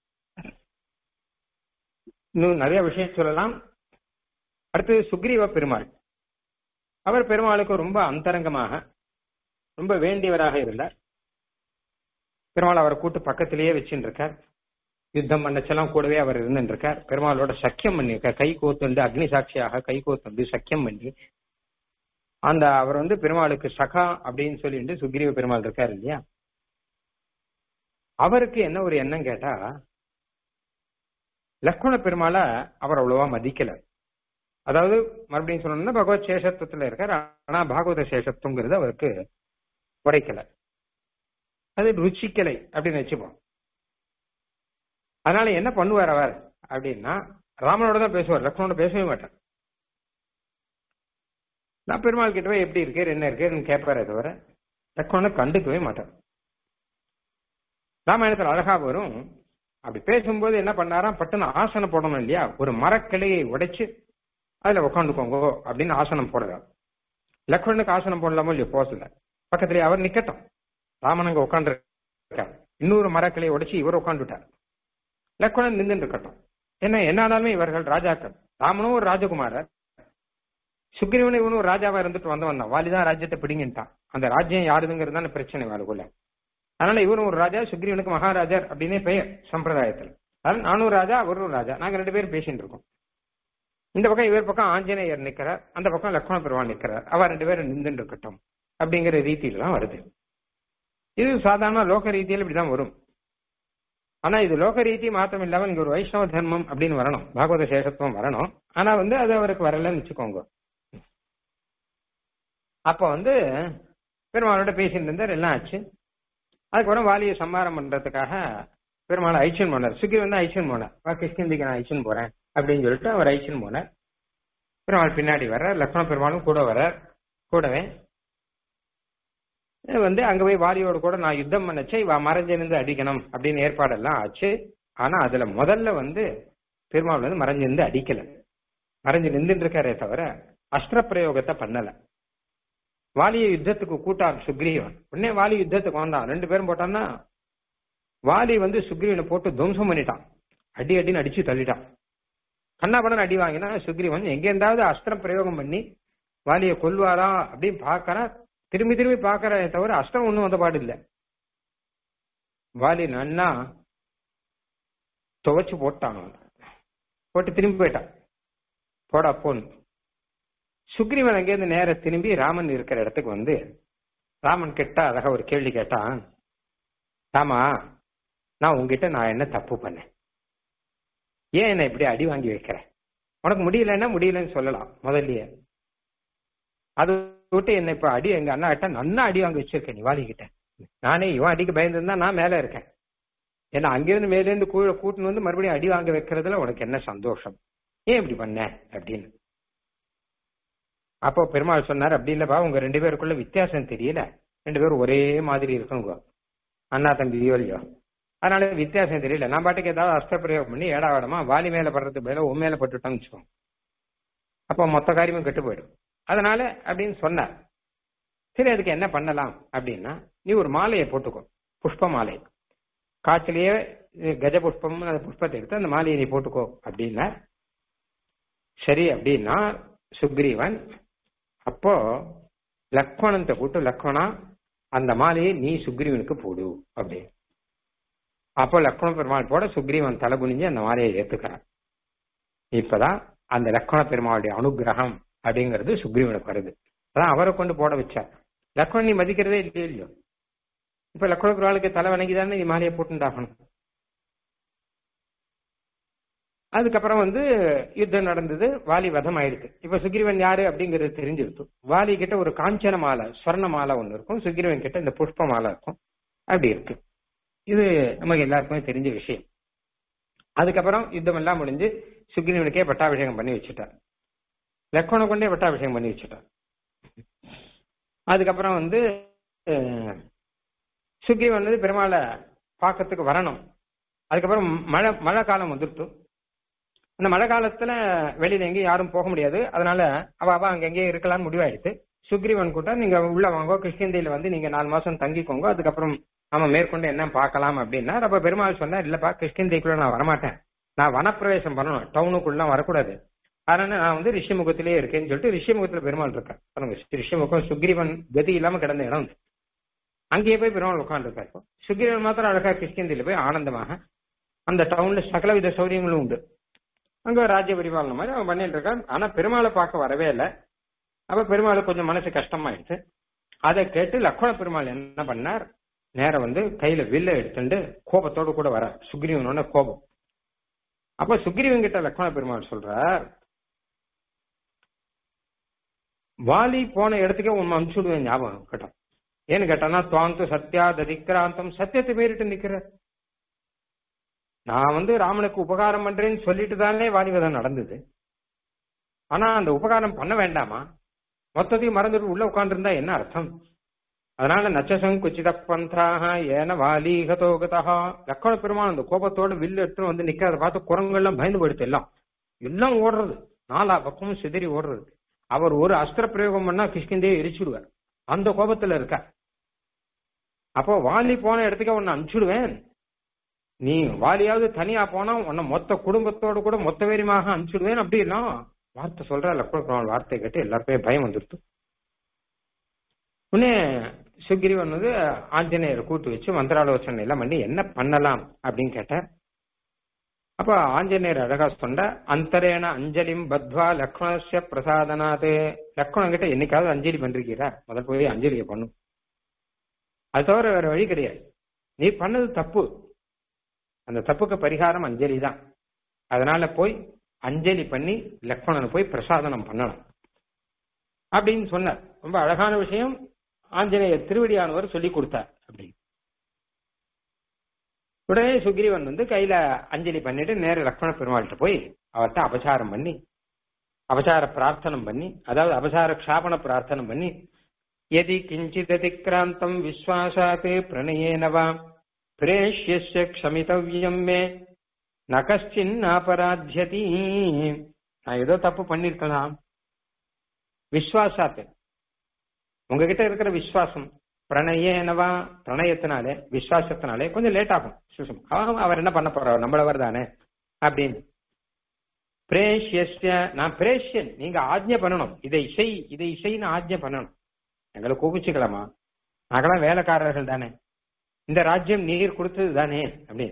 Speaker 1: இன்னும் நிறைய விஷயம் சொல்லலாம் அடுத்தது சுக்ரீவ பெருமாள் அவர் பெருமாளுக்கு ரொம்ப அந்தரங்கமாக ரொம்ப வேண்டியவராக இருந்தார் பெருமாள் அவரை கூட்டு பக்கத்திலேயே வச்சுட்டு இருக்கார் யுத்தம் பண்ணச்செல்லாம் கூடவே அவர் இருந்துட்டு இருக்கார் பெருமாளோட சக்கியம் பண்ணியிருக்கார் கை கோத்துண்டு அக்னி சாட்சியாக கை கோத்துண்டு சக்கியம் பண்ணி அந்த அவர் வந்து பெருமாளுக்கு சகா அப்படின்னு சொல்லிட்டு சுக்ரீவ பெருமாள் இருக்கார் இல்லையா அவருக்கு என்ன ஒரு எண்ணம் கேட்டா லக்ஷ்மண பெருமாளை அவர் அவ்வளவா மதிக்கல அதாவது மறுபடியும் சொல்லணும்னா பகவத் சேஷத்துவத்துல இருக்கார் ஆனா பாகவத சேஷத்துவங்கிறது அவருக்கு உரைக்கல அது ருச்சிக்கலை அப்படின்னு வச்சுப்போம் அதனால என்ன பண்ணுவார் அவர் அப்படின்னா ராமனோட தான் பேசுவார் லக்ஷ்மணோட பேசவே மாட்டார் நான் பெருமாள் கிட்ட போய் எப்படி இருக்கேன் என்ன இருக்கேன்னு கேட்பாரே தவிர லக்ஷ்மணனை கண்டுக்கவே மாட்டார் ராமாயணத்துல அழகா வரும் அப்படி பேசும்போது என்ன பண்ணாராம் பட்டுன்னு ஆசனம் போடணும் இல்லையா ஒரு மரக்கிளையை உடைச்சு அதுல உட்காந்துக்கோங்க அப்படின்னு ஆசனம் போடுறார் லக்ஷ்மணனுக்கு ஆசனம் போடலாமோ இல்லையோ போசல பக்கத்துல அவர் நிக்கட்டும் ராமன் அங்க உட்காந்து இருக்கார் இன்னொரு மரக்கிளையை உடைச்சு இவர் உட்காந்துட்டார் லக்ஷ்மணன் நின்று இருக்கட்டும் என்ன என்ன ஆனாலுமே இவர்கள் ராஜாக்கள் ராமனும் ஒரு ராஜகுமாரர் சுக்ரீவன் இவனும் ஒரு ராஜாவா இருந்துட்டு வந்தவன் தான் வாலிதான் ராஜ்யத்தை பிடிங்கிட்டான் அந்த ராஜ்யம் யாருதுங்கிறது தானே பிரச்சனை வாளுக்குள்ள அதனால இவரும் ஒரு ராஜா சுக்ரீவனுக்கு மகாராஜர் அப்படின்னே பெயர் சம்பிரதாயத்தில் அதனால நானும் ராஜா அவரும் ராஜா நாங்க ரெண்டு பேரும் பேசிட்டு இருக்கோம் இந்த பக்கம் இவர் பக்கம் ஆஞ்சநேயர் நிக்கிறார் அந்த பக்கம் லக்ஷ்மண பெருமாள் நிக்கிறார் அவர் ரெண்டு பேரும் நின்றுட்டு இருக்கட்டும் அப்படிங்கிற ரீதியில தான் வருது இது சாதாரண லோக ரீதியில் இப்படிதான் வரும் ஆனா இது லோக ரீதி மாத்திரம் இல்லாம இங்க ஒரு வைஷ்ணவ தர்மம் அப்படின்னு வரணும் பாகவத சேஷத்துவம் வரணும் ஆனா வந்து அது அவருக்கு வரலன்னு வச்சுக்கோங்க அப்ப வந்து பெருமாளோட பேசிட்டு இருந்தார் எல்லாம் ஆச்சு அதுக்கப்புறம் வாலியை சம்மாரம் பண்றதுக்காக பெருமாள் ஐச்சன் போனார் சுக்கி வந்து ஐச்சன் போனார் வா கிருஷ்ணந்திக்கு நான் ஐச்சன் போறேன் அப்படின்னு சொல்லிட்டு அவர் ஐச்சன் போனார் பெருமாள் பின்னாடி வர்றார் லக்ஷ்மண பெருமாளும் கூட வர்றார் கூடவே வந்து அங்க போய் வாலியோட கூட நான் யுத்தம் பண்ணச்சே இவ மறைஞ்சிருந்து அடிக்கணும் அப்படின்னு ஏற்பாடெல்லாம் ஆச்சு ஆனா அதுல முதல்ல வந்து பெருமாள் வந்து மறைஞ்சிருந்து அடிக்கல மறைஞ்சு நின்றுட்டு இருக்காரே தவிர அஸ்திர பிரயோகத்தை பண்ணல வாலிய யுத்தத்துக்கு கூட்டார் சுக்ரீவன் உடனே வாலி யுத்தத்துக்கு வந்தான் ரெண்டு பேரும் போட்டான்னா வாலி வந்து சுக்ரீவனை போட்டு துவம்சம் பண்ணிட்டான் அடி அடின்னு அடிச்சு தள்ளிட்டான் கண்ணாபடன் அடி வாங்கினா சுக்ரீவன் எங்க இருந்தாவது அஸ்திரம் பிரயோகம் பண்ணி வாலியை கொல்வாரா அப்படின்னு பாக்கறா திரும்பி திரும்பி பாக்கறே தவிர அஸ்திரம் ஒண்ணும் வந்த பாடு இல்ல வாலி நன்னா துவைச்சு போட்டான் அவன். போட்டு திரும்பி போயிட்டான் போடா போன்னு சுக்ரீவன் அங்கேருந்து நேர திரும்பி ராமன் இருக்கிற இடத்துக்கு வந்து ராமன் கிட்ட அழகா ஒரு கேள்வி கேட்டான் ராமா நான் உங்ககிட்ட நான் என்ன தப்பு பண்ணேன் ஏன் என்ன இப்படி அடி வாங்கி வைக்கிறேன் உனக்கு முடியலன்னா முடியலன்னு சொல்லலாம் முதல்லயே அது விட்டு என்ன இப்ப அடி எங்க அண்ணா கிட்ட நன்னா அடி வாங்கி வச்சிருக்கேன் நீ வாலிக்கிட்ட நானே இவன் அடிக்க பயந்துருந்தா நான் மேல இருக்கேன் ஏன்னா அங்கிருந்து மேலேருந்து கூழ கூட்டின்னு வந்து மறுபடியும் அடி வாங்க வைக்கிறதுல உனக்கு என்ன சந்தோஷம் ஏன் இப்படி பண்ண அப்படின்னு அப்போ பெருமாள் சொன்னார் அப்படி இல்லப்பா உங்க ரெண்டு பேருக்குள்ள வித்தியாசம் தெரியல ரெண்டு பேரும் ஒரே மாதிரி இருக்குங்க அண்ணா தம்பியோ இல்லையோ அதனால வித்தியாசம் தெரியல நான் பாட்டுக்கு ஏதாவது அஸ்திர பிரயோகம் பண்ணி ஏடா வேடமா வாலி மேல படுறது பதிலா உன் மேல பட்டுட்டோம்னு வச்சுக்கோங்க அப்போ மொத்த காரியமும் கெட்டு போயிடும் அதனால அப்படின்னு சொன்னார் சரி அதுக்கு என்ன பண்ணலாம் அப்படின்னா நீ ஒரு மாலையை போட்டுக்கோ புஷ்ப மாலை காட்டிலேயே கஜ புஷ்பம் அந்த புஷ்பத்தை எடுத்து அந்த மாலையை நீ போட்டுக்கோ அப்படின்னா சரி அப்படின்னா சுக்ரீவன் அப்போ லக்ஷ்மணத்தை கூட்டு லக்ஷ்மணா அந்த மாலையை நீ சுக்ரீவனுக்கு போடு அப்படி அப்போ லக்ஷ்மண பெருமாள் போட சுக்ரீவன் தலை குனிஞ்சு அந்த மாலையை ஏத்துக்கிறான் இப்பதான் அந்த லக்ஷ்மண பெருமாளுடைய அனுகிரகம் அப்படிங்கிறது சுக்ரீவனுக்கு வருது அதான் அவரை கொண்டு போட வச்சார் லக்ஷ்மணன் நீ மதிக்கிறதே இல்லையோ இல்லையோ இப்ப லக்ஷ்மண பெருமாளுக்கு தலை வணங்கி தானே நீ மாலையை போட்டுண்டாகணும் அதுக்கப்புறம் வந்து யுத்தம் நடந்தது வாலி வதம் ஆயிடுச்சு இப்ப சுக்ரீவன் யாரு அப்படிங்கறது தெரிஞ்சிருச்சு வாலி கிட்ட ஒரு காஞ்சன மாலை சொர்ண மாலை ஒண்ணு இருக்கும் சுக்ரீவன் கிட்ட இந்த புஷ்ப மாலை இருக்கும் அப்படி இருக்கு இது நமக்கு எல்லாருக்குமே தெரிஞ்ச விஷயம் அதுக்கப்புறம் யுத்தம் எல்லாம் முடிஞ்சு சுக்ரீவனுக்கே பட்டாபிஷேகம் பண்ணி வச்சுட்டார் லக்ஷ்மண கொண்டே பட்டாபிஷேகம் பண்ணி வச்சுட்டார் அதுக்கப்புறம் வந்து அஹ், சுக்ரீவன் வந்து பெருமாளை பார்க்கறதுக்கு வரணும் அதுக்கப்புறம் மழை மழை காலம் வந்துருட்டு அந்த மழை காலத்துல வெளியில எங்கேயும் யாரும் போக முடியாது அதனால அவ அவ அங்க எங்கேயும் இருக்கலாம்னு முடிவாயிடுச்சு சுக்ரீவன் கூட நீங்க உள்ள வாங்க கிருஷ்ணந்தியில வந்து நீங்க நாலு மாசம் தங்கிக்கோங்க அதுக்கப்புறம் நாம மேற்கொண்டு என்ன பார்க்கலாம் அப்படின்னா அப்ப பெருமாள் சொன்னார் இல்லப்பா கிருஷ்ணந்திக்குள்ள நான் வரமாட்டேன் நான் வனப்பிரவேசம் பண்ணணும் டவுனுக்குள்ள வரக்கூடாது அதனால நான் வந்து ரிஷிமுகத்திலேயே இருக்கேன்னு சொல்லிட்டு ரிஷிமுகத்துல பெருமாள் இருக்கேன் பாருங்க ரிஷிமுகம் சுக்ரீவன் கதி இல்லாம கிடந்த இடம் இது. அங்கேயே போய் பெருமாள் உட்காந்துருக்காரு இப்போ சுக்ரீவன் மாத்திரம் அழகா கிருஷ்ணந்தியில போய் ஆனந்தமாக அந்த டவுன்ல சகலவித சௌரியங்களும் உண்டு அங்க ராஜ்ய பரிபாலனம் மாதிரி அவன் பண்ணிட்டு இருக்கான் ஆனா பெருமாளை பார்க்க வரவே இல்லை அப்ப பெருமாளுக்கு கொஞ்சம் மனசு கஷ்டமாயிடுச்சு அதை கேட்டு லக்ஷ்மண பெருமாள் என்ன பண்ணார் நேரம் வந்து கையில வில்ல எடுத்துட்டு கோபத்தோடு கூட வர சுக்ரீவனோட கோபம் அப்ப சுக்ரீவன் கிட்ட லக்ஷ்மண பெருமாள் சொல்றார் வாலி போன இடத்துக்கே உன் அனுப்பிச்சுடுவேன் ஞாபகம் கேட்டான் ஏன்னு கேட்டானா துவாந்து சத்யா ததிக்ராந்தம் சத்தியத்தை மீறிட்டு நிக்கிற நான் வந்து ராமனுக்கு உபகாரம் பண்றேன்னு சொல்லிட்டு தானே வாலிவதம் நடந்தது ஆனா அந்த உபகாரம் பண்ண வேண்டாமா மொத்தத்தையும் மறந்துட்டு உள்ள உட்கார்ந்துருந்தா என்ன அர்த்தம் அதனால நச்சசம் குச்சித பந்தாக ஏன வாலிகதோகதா லக்கண பெருமான் அந்த கோபத்தோட வில்லு எடுத்துன்னு வந்து நிக்கிறத பார்த்து குரங்கெல்லாம் பயந்து போயிடுது எல்லாம் எல்லாம் ஓடுறது நாலா பக்கமும் சிதறி ஓடுறது அவர் ஒரு அஸ்திர பிரயோகம் பண்ணா கிஷ்கிந்தே எரிச்சுடுவார் அந்த கோபத்துல இருக்கார் அப்போ வாலி போன இடத்துக்கு உன்னை அனுப்பிச்சுடுவேன் நீ வாலியாவது தனியா போனா உன்னை மொத்த குடும்பத்தோட கூட மொத்த வேரியமாக அனுப்பிச்சுடுவேன் அப்படின்னா வார்த்தை சொல்ற லக்ஷ்மண பெருமாள் வார்த்தை கேட்டு எல்லாருக்குமே பயம் வந்துடுது உடனே சுக்ரீவன் வந்து ஆஞ்சநேயரை கூட்டு வச்சு மந்திராலோசனை எல்லாம் பண்ணி என்ன பண்ணலாம் அப்படின்னு கேட்டார் அப்ப ஆஞ்சநேயர் அழகா சொன்ன அந்தரேன அஞ்சலிம் பத்வா லக்ஷ்மணஸ்ய பிரசாதனாது லக்ஷ்மணன் கிட்ட என்னைக்காவது அஞ்சலி பண்றீரா முதல் போய் அஞ்சலியை பண்ணும் அது தவிர வேற வழி கிடையாது நீ பண்ணது தப்பு அந்த தப்புக்கு பரிகாரம் அஞ்சலி தான் அதனால போய் அஞ்சலி பண்ணி லக்ஷ்மணனை போய் பிரசாதனம் பண்ணணும் அப்படின்னு சொன்னார் ரொம்ப அழகான விஷயம் ஆஞ்சநேயர் திருவடியானவர் சொல்லி கொடுத்தார் அப்படி உடனே சுக்ரீவன் வந்து கையில அஞ்சலி பண்ணிட்டு நேர லக்ஷ்மண பெருமாள்கிட்ட போய் அவர்கிட்ட அபசாரம் பண்ணி அபசார பிரார்த்தனம் பண்ணி அதாவது அபசார க்ஷாபன பிரார்த்தனம் பண்ணி எதி கிஞ்சித் அதிக்ராந்தம் விஸ்வாசாத் பிரணயேனவா பிரேஷ்யஸ்ய க்ஷமிதவ்யம் மே ந கஷ்டின் அபராத்தியதி நான் ஏதோ தப்பு பண்ணிருக்கலாம் விஸ்வாசாத்து உங்ககிட்ட இருக்கிற விஸ்வாசம் பிரணயேனவா பிரணயத்தினாலே விஸ்வாசத்தினாலே கொஞ்சம் லேட் ஆகும் சுஷம் அவன் அவர் என்ன பண்ண போறார் நம்மளவர் தானே அப்படின்னு பிரேஷ்யஸ்ய நான் பிரேஷ்யன் நீங்க ஆஜ்ஞை பண்ணணும் இதை செய் இதை செய்ன்னு ஆஜ்ஞை பண்ணணும் எங்களை கோபிச்சுக்கலாமா நாங்களாம் வேலைக்காரர்கள் தானே இந்த ராஜ்யம் நீர் கொடுத்தது தானே அப்படின்னு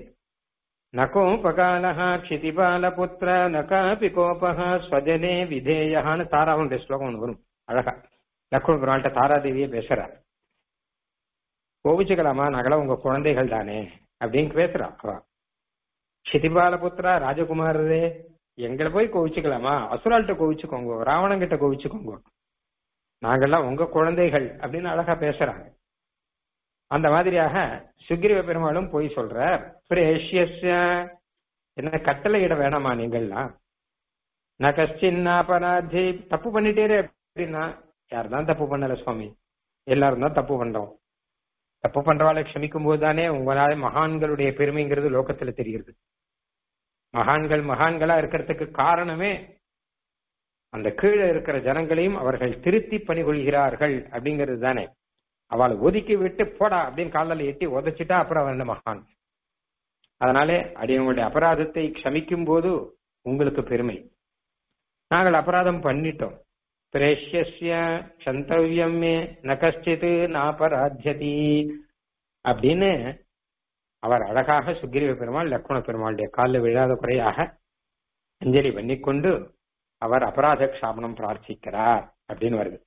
Speaker 1: நகோபகாலஹா க்ஷிதிபால புத்திர நகாபி கோபகா ஸ்வஜனே விதேயான்னு தாராவுடைய ஸ்லோகம் ஒன்று வரும் அழகா லக்ஷ்மண பெருமாள்கிட்ட தாராதேவியே பேசுறார் கோபிச்சுக்கலாமா நகல உங்க குழந்தைகள் தானே அப்படின்னு பேசுறா அவ க்ஷிதிபால புத்திரா ராஜகுமாரரே எங்களை போய் கோவிச்சுக்கலாமா அசுரால்கிட்ட கோவிச்சுக்கோங்க ராவணன் கிட்ட கோவிச்சுக்கோங்க நாங்கெல்லாம் உங்க குழந்தைகள் அப்படின்னு அழகா பேசுறாங்க அந்த மாதிரியாக சுக்ரீவ பெருமாளும் போய் சொல்ற பிரேஷ்யஸ்ய என்ன கட்டளையிட வேணாமா நீங்கள்லாம் ந கஷ்டின் அபராதி தப்பு பண்ணிட்டேரே அப்படின்னா யார் தான் தப்பு பண்ணல சுவாமி எல்லாரும் தான் தப்பு பண்றோம் தப்பு பண்றவாளை க்ஷமிக்கும் போது தானே உங்களால மகான்களுடைய பெருமைங்கிறது லோகத்துல தெரிகிறது மகான்கள் மகான்களா இருக்கிறதுக்கு காரணமே அந்த கீழே இருக்கிற ஜனங்களையும் அவர்கள் திருத்தி பணிகொள்கிறார்கள் அப்படிங்கிறது தானே அவளை ஒதுக்கி விட்டு போடா அப்படின்னு காலில் எட்டி உதச்சிட்டா அப்புறம் அவன் என்ன மகான் அதனாலே அடியவங்களுடைய அபராதத்தை க்ஷமிக்கும் போது உங்களுக்கு பெருமை நாங்கள் அபராதம் பண்ணிட்டோம் பிரேஷ்யஸ்ய சந்தவியம் மே ந கஷ்டித் நாபராத்தியதி அப்படின்னு அவர் அழகாக சுக்ரீவ பெருமாள் லக்ஷ்மண பெருமாளுடைய காலில் விழாத குறையாக அஞ்சலி பண்ணிக்கொண்டு அவர் அபராத க்ஷாபனம் பிரார்த்திக்கிறார் அப்படின்னு வருது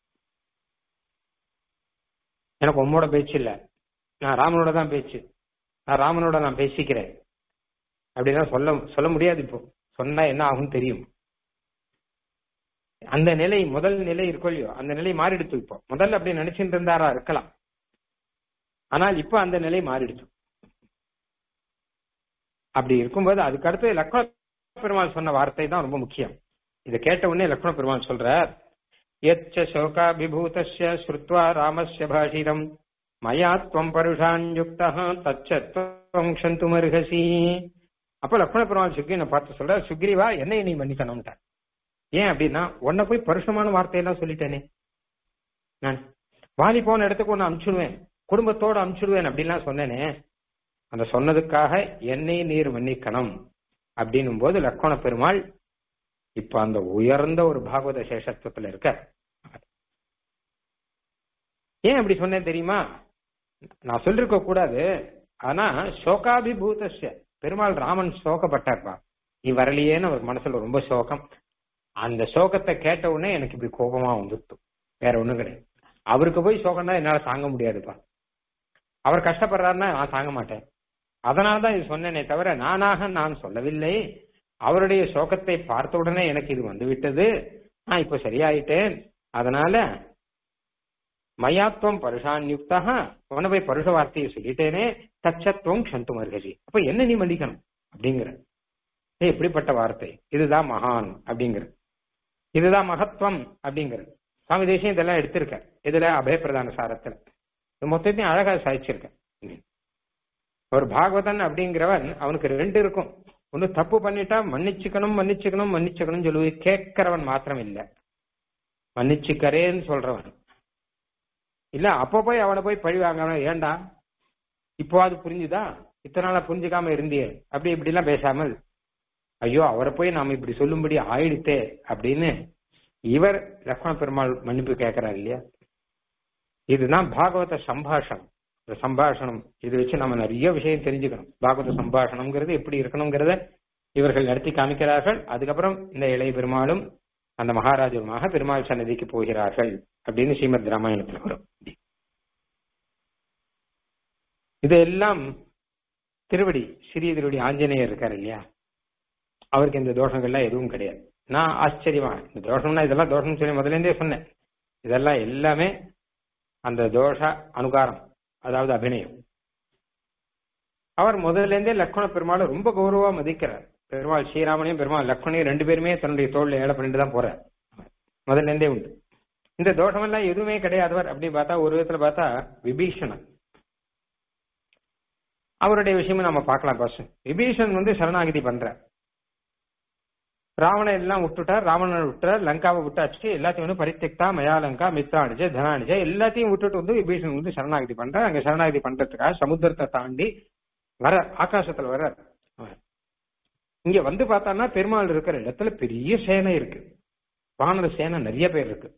Speaker 1: எனக்கு உம்மோட பேச்சு இல்ல நான் ராமனோட தான் பேச்சு நான் ராமனோட நான் பேசிக்கிறேன் அப்படின்னா சொல்ல சொல்ல முடியாது இப்போ சொன்னா என்ன ஆகும் தெரியும் அந்த நிலை முதல் நிலை இருக்கோ இல்லையோ அந்த நிலை மாறிடுச்சு இப்போ முதல்ல அப்படி நினைச்சிட்டு இருந்தாரா இருக்கலாம் ஆனால் இப்ப அந்த நிலை மாறிடுச்சு அப்படி இருக்கும்போது அதுக்கு அடுத்து லக்ஷ்மண பெருமாள் சொன்ன வார்த்தை தான் ரொம்ப முக்கியம் இதை கேட்ட உடனே லக்ஷ்மண பெருமாள் சொல்றார் எச்ச சோகாபிபூதஸ்ய ஸ்ருத்வா ராமஸ்ய பாஷிதம் மயா துவம் பருஷான்யுக்தா தச்சத்வம் க்ஷந்துமர்ஹசி அப்ப லக்ஷ்மண பெருமாள் சுக்ரீவனை பார்த்து சொல்ற சுக்ரீவா என்னை நீ மன்னிக்கணும்ட்டார் ஏன் அப்படின்னா உன்னை போய் பருஷமான வார்த்தையெல்லாம் சொல்லிட்டேனே நான் வாலி போன இடத்துக்கு ஒன்னு அனுப்பிச்சுடுவேன் குடும்பத்தோட அனுப்பிச்சுடுவேன் அப்படின்லாம் சொன்னேனே அந்த சொன்னதுக்காக என்னை நீர் மன்னிக்கணும் அப்படின்னும் போது லக்ஷ்மண பெருமாள் இப்ப அந்த உயர்ந்த ஒரு பாகவத சேஷத்துவத்துல இருக்க ஏன் அப்படி சொன்னேன் தெரியுமா நான் சொல்லிருக்க கூடாது ஆனா சோகாபிபூதஸ்ய பெருமாள் ராமன் சோகப்பட்டார்ப்பா நீ வரலையேன்னு அவர் மனசுல ரொம்ப சோகம் அந்த சோகத்தை கேட்ட உடனே எனக்கு இப்படி கோபமா வந்துட்டு வேற ஒண்ணும் கிடையாது அவருக்கு போய் சோகம்னா என்னால தாங்க முடியாதுப்பா அவர் கஷ்டப்படுறாருன்னா நான் தாங்க மாட்டேன் அதனால தான் இது சொன்னேனே தவிர நானாக நான் சொல்லவில்லை அவருடைய சோகத்தை பார்த்த உடனே எனக்கு இது வந்து விட்டது நான் இப்ப சரியாயிட்டேன் அதனால மயாத்வம் பருஷான் யுக்தா உன போய் பருஷ வார்த்தையை சொல்லிட்டேனே தச்சத்துவம் க்ஷந்து மர்கசி அப்ப என்ன நீ மன்னிக்கணும் அப்படிங்கிற ஏய், எப்படிப்பட்ட வார்த்தை இதுதான் மகான் அப்படிங்கிற இதுதான் மகத்துவம் அப்படிங்கிற சுவாமி தேசியம் இதெல்லாம் எடுத்திருக்க இதுல அபயப்பிரதான சாரத்துல இது மொத்தத்தையும் அழகா சாய்ச்சிருக்க ஒரு பாகவதன் அப்படிங்கிறவன் அவனுக்கு ரெண்டு இருக்கும் ஒண்ணு தப்பு பண்ணிட்டா மன்னிச்சுக்கணும் மன்னிச்சுக்கணும் மன்னிச்சுக்கணும் சொல்லுவது கேட்கிறவன் மாத்திரம் இல்ல மன்னிச்சுக்கறேன்னு சொல்றவன் இல்ல அப்ப போய் அவனை போய் பழி வாங்கணும் ஏண்டா இப்போ அது புரிஞ்சுதா இத்தனை நாளா புரிஞ்சுக்காம இருந்தியே அப்படி இப்படி எல்லாம் பேசாமல் ஐயோ அவரை போய் நாம இப்படி சொல்லும்படி ஆயிடுத்தே அப்படின்னு இவர் லக்ஷ்மண பெருமாள் மன்னிப்பு கேட்கிறார் இல்லையா இதுதான் பாகவத சம்பாஷணம் இந்த சம்பாஷணம் இது வச்சு நம்ம நிறைய விஷயம் தெரிஞ்சுக்கணும் பாகவத சம்பாஷணம்ங்கிறது எப்படி இருக்கணுங்கிறத இவர்கள் நடத்தி காமிக்கிறார்கள் அதுக்கப்புறம் இந்த இளைய பெருமாளும் அந்த மகாராஜருமாக பெருமாள் சன்னதிக்கு போகிறார்கள் அப்படின்னு ஸ்ரீமத் ராமாயணத்துல வரும் இதெல்லாம் திருவடி சிறிய திருவடி ஆஞ்சநேயர் இருக்காரு இல்லையா அவருக்கு இந்த தோஷங்கள்லாம் எதுவும் கிடையாது நான் ஆச்சரியமா இந்த தோஷம்னா இதெல்லாம் தோஷம்னு சொல்லி முதல்ல இருந்தே சொன்னேன் இதெல்லாம் எல்லாமே அந்த தோஷ அனுகாரம் அதாவது அபிநயம் அவர் முதல்ல இருந்தே லக்ஷ்மண பெருமாளை ரொம்ப கௌரவமா மதிக்கிறார் பெருமாள் ஸ்ரீராமனையும் பெருமாள் லக்ஷ்மணையும் ரெண்டு பேருமே தன்னுடைய தோல்ல ஏழை பண்ணிட்டு தான் போறார் முதல்ல இருந்தே உண்டு இந்த தோஷமெல்லாம் எதுவுமே கிடையாதவர் அப்படி பார்த்தா ஒரு விதத்துல பார்த்தா விபீஷணன் அவருடைய விஷயமும் நம்ம பார்க்கலாம் ஃபர்ஸ்ட் விபீஷன் வந்து சரணாகதி பண்றார் ராவணன் எல்லாம் விட்டுட்டார் ராவணன் விட்டார் லங்காவை விட்டாச்சு எல்லாத்தையும் வந்து பரித்தெக்தா மயா லங்கா மித்தானிஜ தனானிஜ எல்லாத்தையும் விட்டுட்டு வந்து விபீஷன் வந்து சரணாகதி பண்றார் அங்க சரணாகதி பண்றதுக்காக சமுத்திரத்தை தாண்டி வர ஆகாசத்துல வர இங்க வந்து பார்த்தான்னா பெருமாள் இருக்கிற இடத்துல பெரிய சேனை இருக்கு வானர சேனை நிறைய பேர் இருக்கு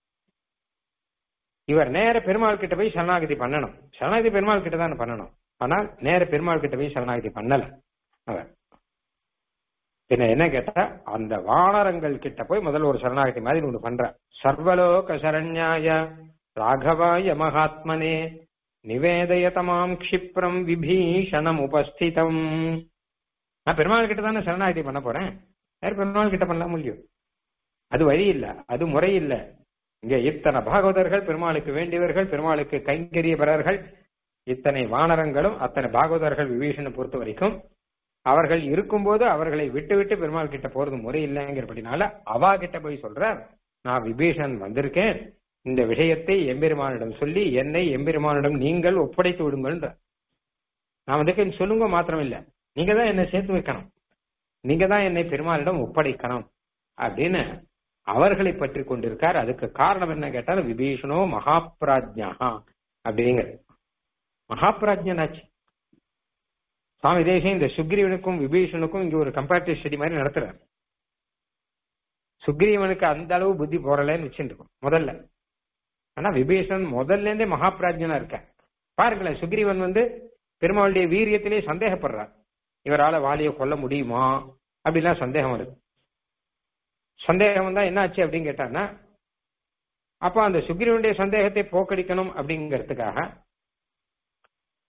Speaker 1: இவர் நேர பெருமாள் கிட்ட போய் சரணாகதி பண்ணணும் சரணாகதி பெருமாள் கிட்ட தான் பண்ணணும் ஆனால் நேர பெருமாள் கிட்ட போய் சரணாகதி பண்ணல அவர் பின்ன என்ன கேட்டா அந்த வானரங்கள் கிட்ட போய் முதல்ல ஒரு சரணாகதி மாதிரி ஒண்ணு பண்ற சர்வலோக சரண்யாய ராகவாய மகாத்மனே நிவேதயதமாம் க்ஷிப்ரம் விபீஷணம் உபஸ்திதம் நான் பெருமாள் கிட்ட தானே சரணாகதி பண்ண போறேன் வேற பெருமாள் கிட்ட பண்ணலாம் முடியும் அது வழி இல்ல அது முறை இல்ல இங்க இத்தனை பாகவதர்கள் பெருமாளுக்கு வேண்டியவர்கள் பெருமாளுக்கு கைங்கரியபரர்கள் இத்தனை வானரங்களும் அத்தனை பாகவதர்கள் விபீஷனை பொறுத்த வரைக்கும் அவர்கள் இருக்கும்போது அவர்களை விட்டு விட்டு பெருமாள் கிட்ட போறது முறை இல்லைங்கிறபடினால அவா கிட்ட போய் சொல்றார் நான் விபீஷன் வந்திருக்கேன் இந்த விஷயத்தை எம்பெருமானிடம் சொல்லி என்னை எம்பெருமானிடம் நீங்கள் ஒப்படைத்து விடுங்கள்ன்ற நான் வந்திருக்கேன் சொல்லுங்க மாத்திரம் இல்ல நீங்க தான் என்னை சேர்த்து வைக்கணும் நீங்க தான் என்னை பெருமாளிடம் ஒப்படைக்கணும் அப்படின்னு அவர்களை பற்றி கொண்டிருக்கார் அதுக்கு காரணம் என்ன கேட்டால் விபீஷணோ மகாபிராஜ்யா அப்படிங்கிறது மகாபிராஜ்யனாச்சு சுவாமி தேசம் இந்த சுக்ரீவனுக்கும் விபீஷனுக்கும் இங்க ஒரு கம்பேரிட்டிவ் ஸ்டடி மாதிரி நடத்துறாரு சுக்ரீவனுக்கு அந்த அளவு புத்தி போறலன்னு வச்சுருக்கோம் முதல்ல ஆனா விபீஷன் முதல்ல இருந்தே மகாபிராஜ்யனா இருக்க பாருங்களேன் சுக்ரீவன் வந்து பெருமாளுடைய வீரியத்திலே சந்தேகப்படுறார் இவரால வாலியை கொல்ல முடியுமா அப்படிலாம் சந்தேகம் வருது சந்தேகம் வந்தா என்ன ஆச்சு அப்படின்னு கேட்டான்னா அப்ப அந்த சுக்ரீவனுடைய சந்தேகத்தை போக்கடிக்கணும் அப்படிங்கிறதுக்காக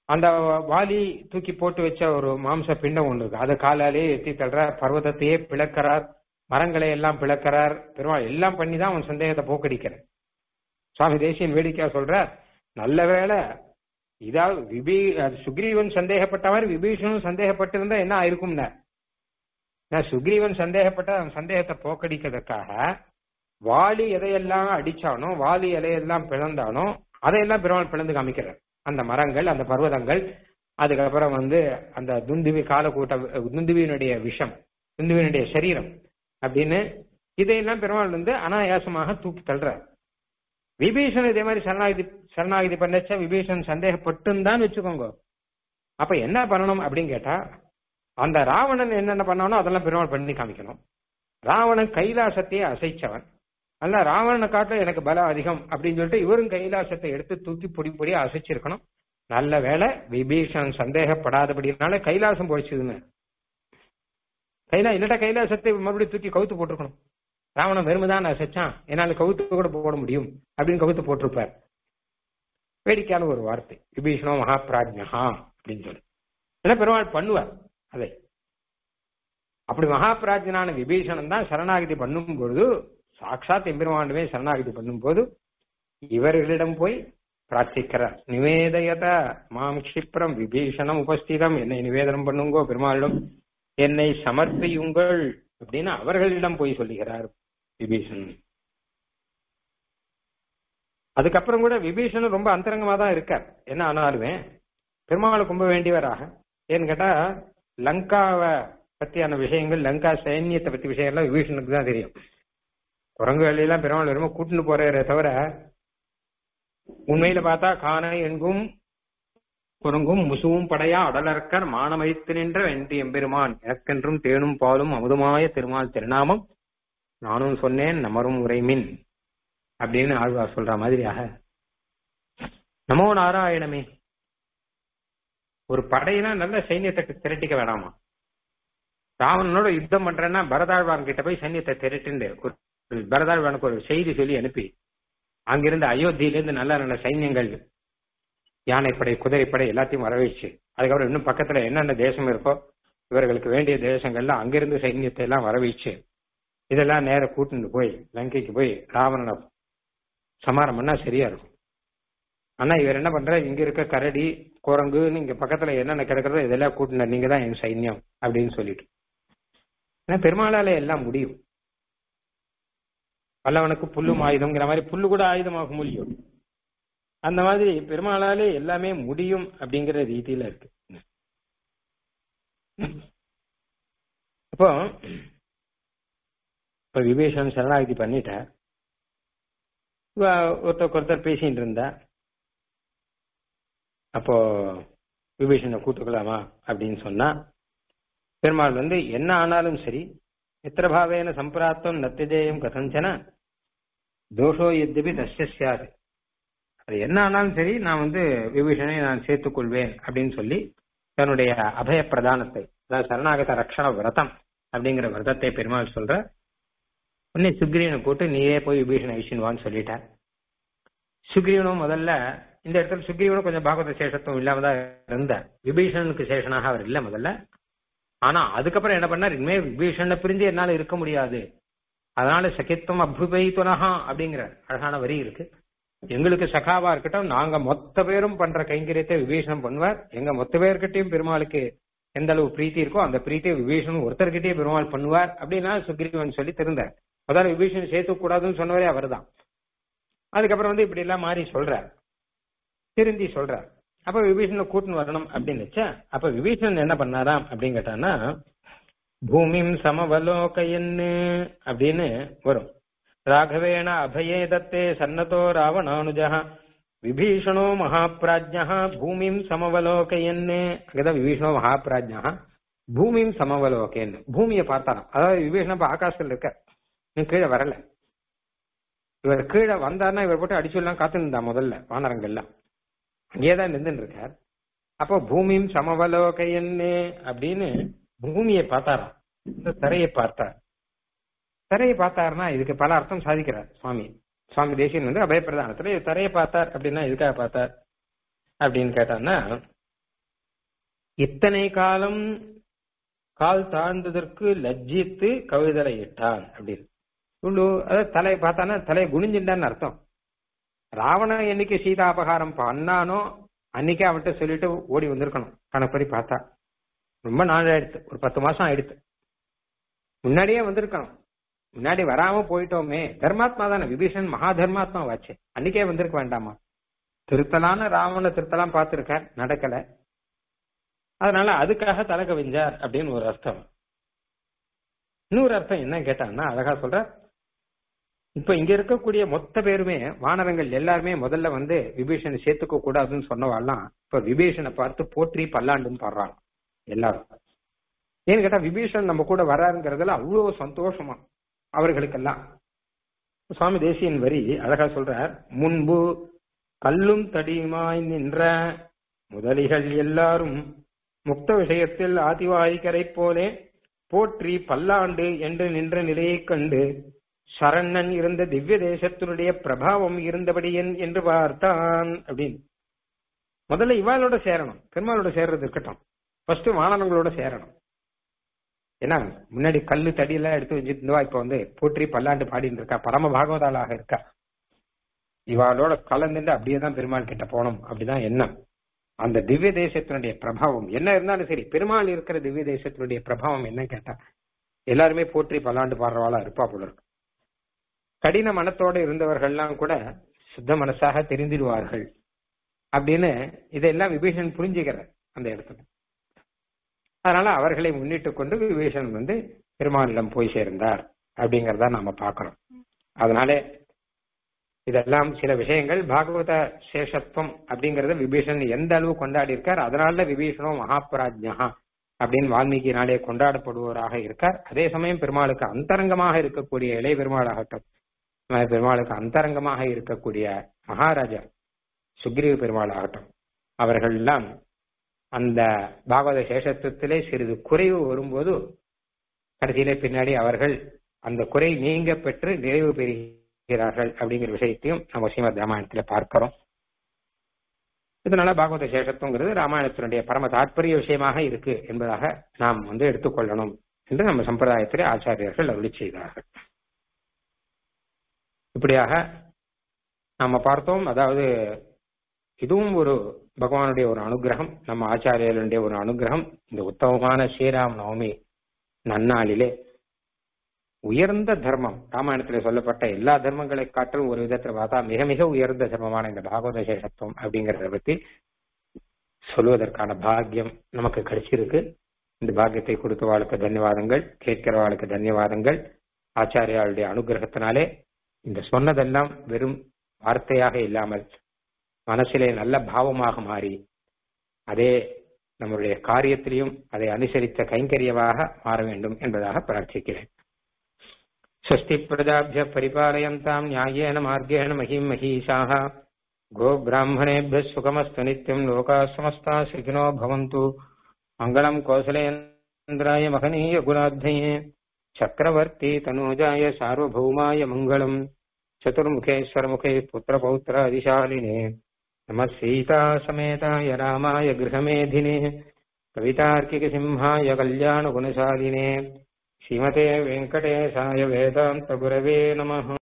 Speaker 1: அந்த வாலி தூக்கி போட்டு வச்ச ஒரு மாம்ச பிண்டம் ஒன்று இருக்கு அதை காலாலே எத்தி தள்ளுறார் பர்வதத்தையே பிளக்கிறார் மரங்களை எல்லாம் பிளக்கிறார் பெருமாள் எல்லாம் பண்ணி தான் அவன் சந்தேகத்தை போக்கடிக்கிறார் சுவாமி தேசியன் வேடிக்கையா சொல்றார் நல்ல வேளை இதாவது விபீ அது சுக்ரீவன் சந்தேகப்பட்ட மாதிரி விபீஷனும் சந்தேகப்பட்டிருந்தா என்ன ஆயிருக்கும்னா நான் சுக்ரீவன் சந்தேகப்பட்ட அவன் சந்தேகத்தை போக்கடிக்கிறதுக்காக வாலி எதையெல்லாம் அடிச்சானோ வாலி எதையெல்லாம் பிளந்தானோ அதையெல்லாம் பெருமாள் பிளந்து காமிக்கிறார் அந்த மரங்கள் அந்த பர்வதங்கள் அதுக்கப்புறம் வந்து அந்த துந்துவி காலக்கூட்ட துந்துவியினுடைய விஷம் துந்துவியினுடைய சரீரம் அப்படின்னு இதையெல்லாம் பெருமாள் வந்து அனாயாசமாக தூக்கி தள்ளுறார் விபீஷன் இதே மாதிரி சரணாகிதி சரணாகிதி பண்ணச்சா விபீஷன் சந்தேகப்பட்டுன்னு வச்சுக்கோங்க அப்ப என்ன பண்ணணும் அப்படின்னு கேட்டா அந்த ராவணன் என்னென்ன பண்ணானோ அதெல்லாம் பெருமாள் பண்ணி காமிக்கணும் ராவணன் கைலாசத்தையே அசைச்சவன் அல்ல ராவணனை காட்ட எனக்கு பலம் அதிகம் அப்படின்னு சொல்லிட்டு இவரும் கைலாசத்தை எடுத்து தூக்கி பொடி பொடியா அசைச்சிருக்கணும் நல்ல வேலை விபீஷன் சந்தேகப்படாதபடினால கைலாசம் போயிடுச்சுதுன்னு கைலா இல்லட்டா கைலாசத்தை மறுபடியும் தூக்கி கவுத்து போட்டிருக்கணும் ராவணன் வெறுமைதான் அசைச்சான் என்னால கவுத்து கூட போட முடியும் அப்படின்னு கவுத்து போட்டிருப்பார் வேடிக்கையான ஒரு வார்த்தை விபீஷணோ மகாபிராஜ்யா அப்படின்னு சொல்லி ஏன்னா பெருமாள் பண்ணுவார் அதை அப்படி மகாபிராஜ்யனான விபீஷணன் தான் சரணாகதி பண்ணும் பொழுது சாட்சாத் எம்பெருமாண்டுமே சரணாகதி பண்ணும் போது இவர்களிடம் போய் பிரார்த்திக்கிறார் நிவேதயத மாம் கஷிப்ரம் விபீஷணம் உபஸ்திதம் என்னை நிவேதனம் பண்ணுங்கோ பெருமாளிடம் என்னை சமர்ப்பியுங்கள் அப்படின்னு அவர்களிடம் போய் சொல்லுகிறார் விபீஷணன் அதுக்கப்புறம் கூட விபீஷணன் ரொம்ப அந்தரங்கமா தான் இருக்கார் என்ன ஆனாலுமே பெருமாளை கும்ப வேண்டியவராக ஏன்னு கேட்டா லங்காவை பத்தியான விஷயங்கள் லங்கா சைன்யத்தை பத்தி விஷயம்லாம் விபீஷனுக்கு தான் தெரியும் குரங்கு வேலையெல்லாம் பெருமாள் வெறும கூட்டுன்னு போறே தவிர உண்மையில பார்த்தா காண எங்கும் குரங்கும் முசுவும் படையா அடலர்க்கர் மானமைத்து நின்ற வெண்டி எம்பெருமான் எனக்கென்றும் தேனும் பாலும் அமுதுமாய திருமால் திருநாமம் நானும் சொன்னேன் நமரும் உரைமின் அப்படின்னு ஆழ்வார் சொல்ற மாதிரியாக நமோ நாராயணமே ஒரு படையினா நல்ல சைன்யத்தை திரட்டிக்க வேணாமா ராவணனோட யுத்தம் பண்றேன்னா பரதாழ்வான் கிட்ட போய் சைன்யத்தை திரட்டுண்டு ஒரு பரதாழ்வானுக்கு ஒரு செய்தி சொல்லி அனுப்பி அங்கிருந்து அயோத்தியிலிருந்து நல்ல நல்ல சைன்யங்கள் யானைப்படை குதிரைப்படை எல்லாத்தையும் வரவேச்சு அதுக்கப்புறம் இன்னும் பக்கத்துல என்னென்ன தேசம் இருக்கோ இவர்களுக்கு வேண்டிய தேசங்கள்லாம் அங்கிருந்து சைன்யத்தை எல்லாம் வரவேச்சு இதெல்லாம் நேர கூட்டிட்டு போய் லங்கைக்கு போய் ராவணனை சமாரம் பண்ணா சரியா இருக்கும் ஆனா இவர் என்ன பண்ற இங்க இருக்க கரடி குரங்குன்னு இங்க பக்கத்துல என்னென்ன கிடக்கிறதோ இதெல்லாம் கூட்டின நீங்க தான் என் சைன்யம் அப்படின்னு சொல்லிட்டு ஏன்னா பெருமாளால எல்லாம் முடியும் வல்லவனுக்கு புல்லும் ஆயுதம்ங்கிற மாதிரி புல்லு கூட ஆயுதமாக முடியும் அந்த மாதிரி பெருமாளாலே எல்லாமே முடியும் அப்படிங்கிற ரீதியில இருக்கு அப்போ இப்ப விபீஷன் சரணாகதி பண்ணிட்டார் ஒருத்தருக்கு ஒருத்தர் பேசிட்டு இருந்தா அப்போ விபீஷனை கூட்டுக்கலாமா அப்படின்னு சொன்னா பெருமாள் வந்து என்ன ஆனாலும் சரி மித்திரபாவேன சம்பிராப்தம் நத்தியஜேயம் கதஞ்சன தோஷோ எத்தபி தஸ்யாது அது என்ன ஆனாலும் சரி நான் வந்து விபீஷனை நான் சேர்த்துக் கொள்வேன் அப்படின்னு சொல்லி தன்னுடைய அபய பிரதானத்தை அதாவது சரணாகத ரக்ஷண விரதம் அப்படிங்கிற விரதத்தை பெருமாள் சொல்ற உடனே சுக்ரீவனை கூட்டு நீயே போய் விபீஷனை ஐஷன்வான்னு சொல்லிட்டார் சுக்ரீவனும் முதல்ல இந்த இடத்துல சுக்ரீவனும் கொஞ்சம் பாகவத சேஷத்துவம் இல்லாம தான் இருந்தார் விபீஷணனுக்கு சேஷனாக அவர் இல்ல முதல்ல ஆனா அதுக்கப்புறம் என்ன பண்ணார் இனிமே விபீஷணனை பிரிஞ்சு என்னால இருக்க முடியாது அதனால சகித்துவம் அபுபைத்துனஹா அப்படிங்கிற அழகான வரி இருக்கு எங்களுக்கு சகாவா இருக்கட்டும் நாங்க மொத்த பேரும் பண்ற கைங்கரியத்தை விபீஷணம் பண்ணுவார் எங்க மொத்த பேர்கிட்டயும் பெருமாளுக்கு எந்த அளவு பிரீத்தி இருக்கோ அந்த பிரீத்தியை விபீஷணன் ஒருத்தர்கிட்டயே பெருமாள் பண்ணுவார் அப்படின்னா சுக்ரீவன் சொல்லி தெரிந்தார் முதல்ல விபீஷன் சேர்த்து கூடாதுன்னு சொன்னவரே அவர் தான் அதுக்கப்புறம் வந்து இப்படி எல்லாம் மாறி சொல்றார் திருந்தி சொல்றார் அப்ப விபீஷனை கூட்டுன்னு வரணும் அப்படின்னு வச்சா அப்ப விபீஷணன் என்ன பண்ணாராம் அப்படின்னு கேட்டான்னா பூமிம் சமவலோகையன்னு அப்படின்னு வரும் ராகவேண அபயே தத்தே சன்னதோ ராவணானுஜா விபீஷணோ மகாபிராஜ்யா பூமிம் சமவலோகையன்னு அங்கதான் விபீஷணோ மகாபிராஜ்யா பூமியும் சமவலோகையன்னு பூமியை பார்த்தாராம் அதாவது விபீஷணன் இப்ப ஆகாசத்தில் இருக்க இன்னும் கீழே வரல இவர் கீழே வந்தார்னா இவர் போட்டு அடிச்சுடலாம் காத்துருந்தா முதல்ல வானரங்கள்லாம் அங்கேயேதான் நின்றுட்டு இருக்கார் அப்போ பூமியும் சமவலோகையன்னு அப்படின்னு பூமியை பார்த்தாராம் இந்த தரையை பார்த்தார் தரையை பார்த்தாருன்னா இதுக்கு பல அர்த்தம் சாதிக்கிறார் சுவாமி சுவாமி தேசியன் வந்து அபயப்பிரதானத்துல தரையை பார்த்தார் அப்படின்னா எதுக்காக பார்த்தார் அப்படின்னு கேட்டான்னா இத்தனை காலம் கால் தாழ்ந்ததற்கு லஜ்ஜித்து கவிதலை இட்டான் அப்படின்னு உள்ளு அதாவது தலையை பார்த்தானா தலையை குனிஞ்சின்டான்னு அர்த்தம் ராவணன் என்னைக்கு சீதா அபகாரம் பண்ணானோ அன்னைக்கே அவன்கிட்ட சொல்லிட்டு ஓடி வந்திருக்கணும் கணப்படி பார்த்தா ரொம்ப நாள் ஆயிடுத்து ஒரு பத்து மாசம் ஆயிடுத்து முன்னாடியே வந்திருக்கணும் முன்னாடி வராம போயிட்டோமே தர்மாத்மா தானே விபீஷன் மகா தர்மாத்மா வாச்சு அன்னைக்கே வந்திருக்க வேண்டாமா திருத்தலான ராவண திருத்தலாம் பார்த்திருக்கார் நடக்கல அதனால அதுக்காக தலை கவிஞ்சார் அப்படின்னு ஒரு அர்த்தம் இன்னொரு அர்த்தம் என்ன கேட்டான்னா அழகா சொல்ற இப்ப இங்க இருக்கக்கூடிய மொத்த பேருமே வானரங்கள் எல்லாருமே முதல்ல வந்து விபீஷனை சேர்த்துக்க கூடாதுன்னு சொன்னவாள்லாம் இப்ப விபீஷனை பார்த்து போற்றி பல்லாண்டுன்னு பாடுறாங்க எல்லாரும் ஏன்னு கேட்டா விபீஷன் நம்ம கூட வராருங்கிறதுல அவ்வளவு சந்தோஷமா அவர்களுக்கெல்லாம் சுவாமி தேசியன் வரி அழகா சொல்றார் முன்பு கல்லும் தடியுமாய் நின்ற முதலிகள் எல்லாரும் முக்த விஷயத்தில் ஆதிவாய்கரை போலே போற்றி பல்லாண்டு என்று நின்ற நிலையைக் கண்டு சரணன் இருந்த திவ்ய தேசத்தினுடைய பிரபாவம் இருந்தபடியன் என்று பார்த்தான் அப்படின்னு முதல்ல இவாளோட சேரணும் பெருமாளோட சேர்றது இருக்கட்டும் ஃபர்ஸ்ட் வானவங்களோட சேரணும் ஏன்னா முன்னாடி கல்லு தடியெல்லாம் எடுத்து வச்சுருந்தா இப்ப வந்து போற்றி பல்லாண்டு பாடின்னு இருக்கா பரம பாகவதாளாக இருக்கா இவாளோட கலந்துட்டு அப்படியே தான் பெருமாள் கிட்ட போனோம் அப்படிதான் எண்ணம் அந்த திவ்ய தேசத்தினுடைய பிரபாவம் என்ன இருந்தாலும் சரி பெருமாள் இருக்கிற திவ்ய தேசத்தினுடைய பிரபாவம் என்ன கேட்டா எல்லாருமே போற்றி பல்லாண்டு பாடுறவாளா இருப்பா போல இருக்கு கடின மனத்தோட இருந்தவர்கள்லாம் கூட சுத்த மனசாக தெரிந்திடுவார்கள் அப்படின்னு இதெல்லாம் விபீஷன் புரிஞ்சுக்கிறார் அந்த இடத்துல அதனால அவர்களை முன்னிட்டு கொண்டு விபீஷன் வந்து பெருமானிடம் போய் சேர்ந்தார் அப்படிங்கறத நாம பார்க்கிறோம் அதனால இதெல்லாம் சில விஷயங்கள் பாகவத சேஷத்துவம் அப்படிங்கறத விபீஷன் எந்த அளவு கொண்டாடி இருக்கார் அதனால விபீஷணோ மகாபராஜ்யா அப்படின்னு வால்மீகினாலே கொண்டாடப்படுவோராக இருக்கார் அதே சமயம் பெருமாளுக்கு அந்தரங்கமாக இருக்கக்கூடிய இளைய பெருமாளாகட்டும் பெருமாளுக்கு அந்தரங்கமாக இருக்கக்கூடிய மகாராஜா சுக்ரீவ பெருமாள் ஆகட்டும் அவர்கள் எல்லாம் அந்த பாகவத சேஷத்துவத்திலே சிறிது குறைவு வரும்போது கடைசியிலே பின்னாடி அவர்கள் அந்த குறை நீங்க பெற்று நிறைவு பெறுகிறார்கள் அப்படிங்கிற விஷயத்தையும் நம்ம ஸ்ரீமத் ராமாயணத்துல பார்க்கிறோம் இதனால பாகவத சேஷத்துவங்கிறது ராமாயணத்தினுடைய பரம தாற்பரிய விஷயமாக இருக்கு என்பதாக நாம் வந்து எடுத்துக்கொள்ளணும் என்று நம்ம சம்பிரதாயத்திலே ஆச்சாரியர்கள் அருளி செய்தார்கள் இப்படியாக நாம பார்த்தோம் அதாவது இதுவும் ஒரு பகவானுடைய ஒரு அனுகிரகம் நம்ம ஆச்சாரியர்களுடைய ஒரு அனுகிரகம் இந்த உத்தமமான ஸ்ரீராம் நவமி நன்னாளிலே உயர்ந்த தர்மம் ராமாயணத்துல சொல்லப்பட்ட எல்லா தர்மங்களை காட்டிலும் ஒரு விதத்துல பார்த்தா மிக மிக உயர்ந்த தர்மமான இந்த பாகவத சேஷத்துவம் அப்படிங்கறத பத்தி சொல்வதற்கான பாக்கியம் நமக்கு கிடைச்சிருக்கு இந்த பாக்கியத்தை கொடுத்தவாளுக்கு தன்யவாதங்கள் கேட்கிறவாளுக்கு தன்யவாதங்கள் ஆச்சாரியாளுடைய அனுகிரகத்தினாலே இந்த சொன்னதெல்லாம் வெறும் வார்த்தையாக இல்லாமல் மனசிலே நல்ல பாவமாக மாறி அதே நம்முடைய காரியத்திலையும் அதை அனுசரித்த கைங்கரியமாக மாற வேண்டும் என்பதாக பிரார்த்திக்கிறேன் स्वस्ति प्रजाभ्य परिपालयन्ताम् न्यायेन मार्गेण महीम् महीषाः गोब्राह्मणेभ्यः सुखमस्तु नित्यम् लोकाः समस्ताः सुखिनो भवन्तु मङ्गलम् कौसलेन्द्राय महनीय गुणाध्वये चक्रवर्ती तनूजाय सार्वभौमाय मङ्गलम् चतुर्मुखेश्वरमुखे पुत्रपौत्रादिशालिने नमः सीता समेताय रामाय गृहमेधिने कवितार्किकसिंहाय कल्याणगुणशालिने श्रीमते वेङ्कटेशाय वेदान्तगुरवे नमः